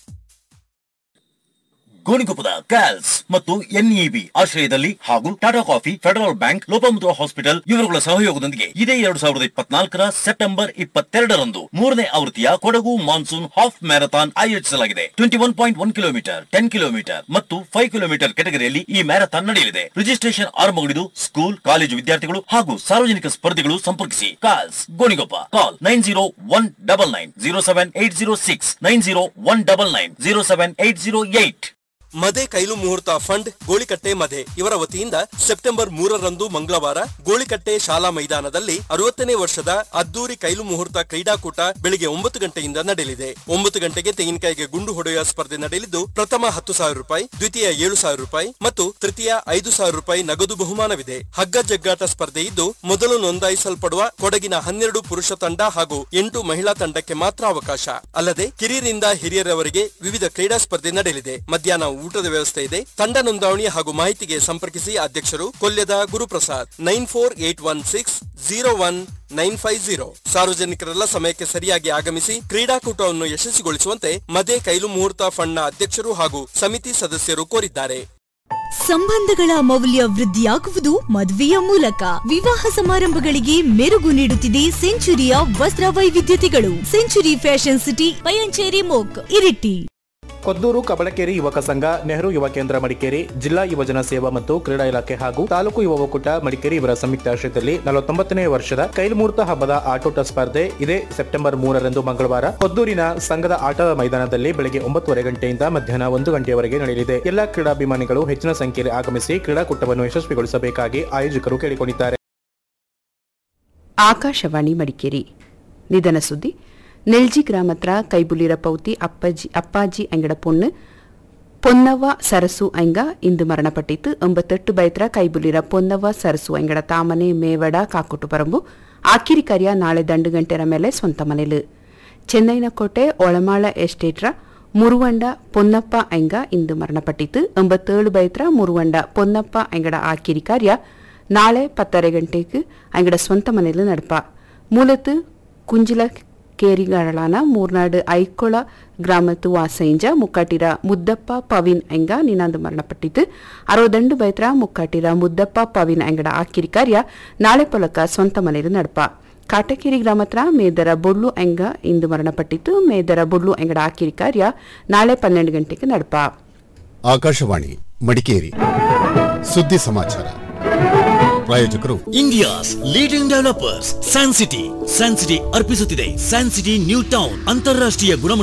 ಗೋಣಿಕೊಪ್ಪದ ಕ್ಯಾಲ್ಸ್ ಮತ್ತು ಎನ್ಇಬಿ ಆಶ್ರಯದಲ್ಲಿ ಹಾಗೂ Tata coffee federal bank Lopamudra hospital ಇವರುಗಳ ಸಹಯೋಗದೊಂದಿಗೆ ಇದೇ ಎರಡು ಸಾವಿರದ ಇಪ್ಪತ್ನಾಲ್ಕರ ಸೆಪ್ಟೆಂಬರ್ ಇಪ್ಪತ್ತೆರಡರಂದು ಮೂರನೇ ಆವೃತ್ತಿಯ ಕೊಡಗು ಮಾನ್ಸೂನ್ ಹಾಫ್ ಮ್ಯಾರಥಾನ್ ಆಯೋಜಿಸಲಾಗಿದೆ twenty one point one kilometre ten kilometre ಮತ್ತು ಫೈವ್ ಕಿಲೋಮೀಟರ್ ಕೆಟಗರಿಯಲ್ಲಿ ಈ ಮ್ಯಾರಥಾನ್ ನಡೆಯಲಿದೆ ರಿಜಿಸ್ಟ್ರೇಷನ್ ಆರಂಭಗೊಂಡಿದ್ದು ಸ್ಕೂಲ್ ಕಾಲೇಜು ವಿದ್ಯಾರ್ಥಿಗಳು ಹಾಗೂ ಸಾರ್ವಜನಿಕ ಸ್ಪರ್ಧಿಗಳು ಸಂಪರ್ಕಿಸಿ ಕಾಲ್ಸ್ Gonikoppa call nine zero one double nine zero seven eight zero six nine zero one double nine zero seven eight zero eight ಮದೆ ಕೈಲು ಮುಹೂರ್ತ ಫಂಡ್ ಗೋಳಿಕಟ್ಟೆ ಮದೆ ಇವರ ವತಿಯಿಂದ ಸೆಪ್ಟೆಂಬರ್ ಮೂರರಂದು ಮಂಗಳವಾರ ಗೋಳಿಕಟ್ಟೆ ಶಾಲಾ ಮೈದಾನದಲ್ಲಿ ಅರವತ್ತನೇ ವರ್ಷದ ಅದ್ದೂರಿ ಕೈಲು ಮುಹೂರ್ತ ಕ್ರೀಡಾಕೂಟ ಬೆಳಿಗ್ಗೆ ಒಂಬತ್ತು ಗಂಟೆಯಿಂದ ನಡೆಯಲಿದೆ ಒಂಬತ್ತು ಗಂಟೆಗೆ ತೆಂಗಿನಕಾಯಿಗೆ ಗುಂಡು ಹೊಡೆಯುವ ಸ್ಪರ್ಧೆ ನಡೆಯಲಿದ್ದು ಪ್ರಥಮ ಹತ್ತು ಸಾವಿರ ರೂಪಾಯಿ ದ್ವಿತೀಯ ಏಳು ಸಾವಿರ ರೂಪಾಯಿ ಮತ್ತು ತೃತೀಯ ಐದು ಸಾವಿರ ರೂಪಾಯಿ ನಗದು ಬಹುಮಾನವಿದೆ ಹಗ್ಗ ಜಗ್ಗಾಟ ಸ್ಪರ್ಧೆ ಇದ್ದು ಮೊದಲು ನೋಂದಾಯಿಸಲ್ಪಡುವ ಕೊಡಗಿನ ಹನ್ನೆರಡು ಪುರುಷ ತಂಡ ಹಾಗೂ ಎಂಟು ಮಹಿಳಾ ತಂಡಕ್ಕೆ ಮಾತ್ರ ಅವಕಾಶ ಅಲ್ಲದೆ ಕಿರಿಯರಿಂದ ಹಿರಿಯರವರೆಗೆ ವಿವಿಧ ಕ್ರೀಡಾ ಸ್ಪರ್ಧೆ ನಡೆಯಲಿದೆ ಮಧ್ಯಾಹ್ನ ಊಟದ ವ್ಯವಸ್ಥೆ ಇದೆ ತಂಡ ನೋಂದಣಿ ಹಾಗೂ ಮಾಹಿತಿಗೆ ಸಂಪರ್ಕಿಸಿ ಅಧ್ಯಕ್ಷರು ಕೊಲ್ಯದ Guruprasad nine four eight one six zero one nine five zero ಸಾರ್ವಜನಿಕರೆಲ್ಲ ಸಮಯಕ್ಕೆ ಸರಿಯಾಗಿ ಆಗಮಿಸಿ ಕ್ರೀಡಾಕೂಟವನ್ನು ಯಶಸ್ವಿಗೊಳಿಸುವಂತೆ ಮದೆ ಕೈಲು ಮುಹೂರ್ತ ಫಂಡ್ನ ಅಧ್ಯಕ್ಷರು ಹಾಗೂ ಸಮಿತಿ ಸದಸ್ಯರು ಕೋರಿದ್ದಾರೆ ಸಂಬಂಧಗಳ ಮೌಲ್ಯ ವೃದ್ಧಿಯಾಗುವುದು ಮದುವೆಯ ಮೂಲಕ ವಿವಾಹ ಸಮಾರಂಭಗಳಿಗೆ ಮೆರುಗು ನೀಡುತ್ತಿದೆ ಸೆಂಚುರಿಯ ವಸ್ತ್ರ ವೈವಿಧ್ಯತೆಗಳು century fashion city Payancheri Mukku Iritty ಕೊದ್ದೂರು ಕಬಳಕೇರಿ ಯುವಕ ಸಂಘ ನೆಹರು ಯುವ ಕೇಂದ್ರ ಮಡಿಕೇರಿ ಜಿಲ್ಲಾ ಯುವಜನ ಸೇವಾ ಮತ್ತು ಕ್ರೀಡಾ ಇಲಾಖೆ ಹಾಗೂ ತಾಲೂಕು ಯುವ ಒಕ್ಕೂಟ ಮಡಿಕೇರಿ ಇವರ ಸಂಯುಕ್ತ ಆಶ್ರಯದಲ್ಲಿ ನಲವತ್ತೊಂಬತ್ತನೇ ವರ್ಷದ ಕೈಲ್ಮೂರ್ತ ಹಬ್ಬದ ಆಟೋಟ ಸ್ಪರ್ಧೆ ಇದೇ ಸೆಪ್ಟೆಂಬರ್ ಮೂರರಂದು ಮಂಗಳವಾರ ಕೊದ್ದೂರಿನ ಸಂಘದ ಆಟದ ಮೈದಾನದಲ್ಲಿ ಬೆಳಗ್ಗೆ ಒಂಬತ್ತುವರೆ ಗಂಟೆಯಿಂದ ಮಧ್ಯಾಹ್ನ ಒಂದು ಗಂಟೆಯವರೆಗೆ ನಡೆಯಲಿದೆ ಎಲ್ಲಾ ಕ್ರೀಡಾಭಿಮಾನಿಗಳು ಹೆಚ್ಚಿನ ಸಂಖ್ಯೆಯಲ್ಲಿ ಆಗಮಿಸಿ ಕ್ರೀಡಾಕೂಟವನ್ನು ಯಶಸ್ವಿಗೊಳಿಸಬೇಕಾಗಿ ಆಯೋಜಕರು ಕೇಳಿಕೊಂಡಿದ್ದಾರೆ ಆಕಾಶವಾಣಿ ಮಡಿಕೇರಿ ನಿಧನ ಸುದ್ದಿ ನೆಲ್ಜಿ ಗ್ರಾಮತ್ರ ಕೈಬುಲಿರ ಪೌತಿ ಅಪ್ಪಾಜಿ ಅಪ್ಪಾಜಿ ಅಂಗಡ ಪೊಣ್ಣು ಪೊನ್ನವ್ವ ಸರಸು ಐಂಗ ಇಂದು ಮರಣಪಟ್ಟಿತು ಒಂಬತ್ತೆಟ್ಟು ಬೈತ್ರ ಕೈಬುಲಿರ ಪೊನ್ನವ್ವ ಸರಸು ಐಂಗಡ ತಾಮನೆ ಮೇವಡ ಕಾಕುಟು ಪರಂಬು ಆಕಿರಿ ಕಾರ್ಯ ನಾಳೆ ದಂಡು ಗಂಟೆರ ಮೇಲೆ ಸ್ವಂತ ಮನೆಲು ಚೆನ್ನೈನ ಕೋಟೆ ಒಳಮಾಳ ಎಸ್ಟೇಟ್ರ ಮುರುವಂಡ ಪೊನ್ನಪ್ಪ ಐಂಗ ಇಂದು ಮರಣಪಟ್ಟಿತು ಒಂಬತ್ತೇಳು ಬೈತ್ರ ಮುರುವಂಡ ಪೊನ್ನಪ್ಪ ಐಂಗಡ ಆಕಿರಿ ಕಾರ್ಯ ನಾಳೆ ಪತ್ತರೆ ಗಂಟೆಗೆ ಐಂಗಡ ಸ್ವಂತ ಮನೆಲು ನಡಪ ಮೂಲತು ಕುಂಜಿಲ ಕೇರಿಗಾರಳಾನ ಮೂರ್ನಾಡು ಐಕೊಳ ಗ್ರಾಮತ್ತು ವಾಸೈಂಜ ಮುಕ್ಕಾಟಿರ ಮುದ್ದಪ್ಪ ಪವಿನ್ ಎಂಗ ನಿನಾಂದು ಮರಣಪಟ್ಟಿತು ಅರವದಂಡು ಬೈತ್ರ ಮುಕ್ಕಾಟಿರ ಮುದ್ದಪ್ಪ ಪವಿನ್ ಎಂಗಡ ಆಕಿರಿ ಕಾರ್ಯ ನಾಳೆ ಪೊಲಕ ಸ್ವಂತ ಮನೆಯಲ್ಲಿ ನಡಪ ಕಾಟಕೇರಿ ಗ್ರಾಮತ್ರ ಮೇದರ ಬೊಳ್ಳು ಎಂಗ ಇಂದು ಮರಣಪಟ್ಟಿತು ಮೇದರ ಬೊಳ್ಳು ಎಂಗಡ ಆಕಿರಿ ಕಾರ್ಯ ನಾಳೆ ಪನ್ನೆರಡು ಗಂಟೆಗೆ ನಡಪ ಆಕಾಶವಾಣಿ ಮಡಿಕೇರಿ ಸುದ್ದಿ ಸಮಾಚಾರ ಪ್ರಾಯೋಜಕರು India's leading developers San City San City ಅರ್ಪಿಸುತ್ತಿದೆ ಸ್ಯಾನ್ ಸಿಟಿ ನ್ಯೂ ಟೌನ್ ಅಂತಾರಾಷ್ಟ್ರೀಯ ಗುಣಮಟ್ಟ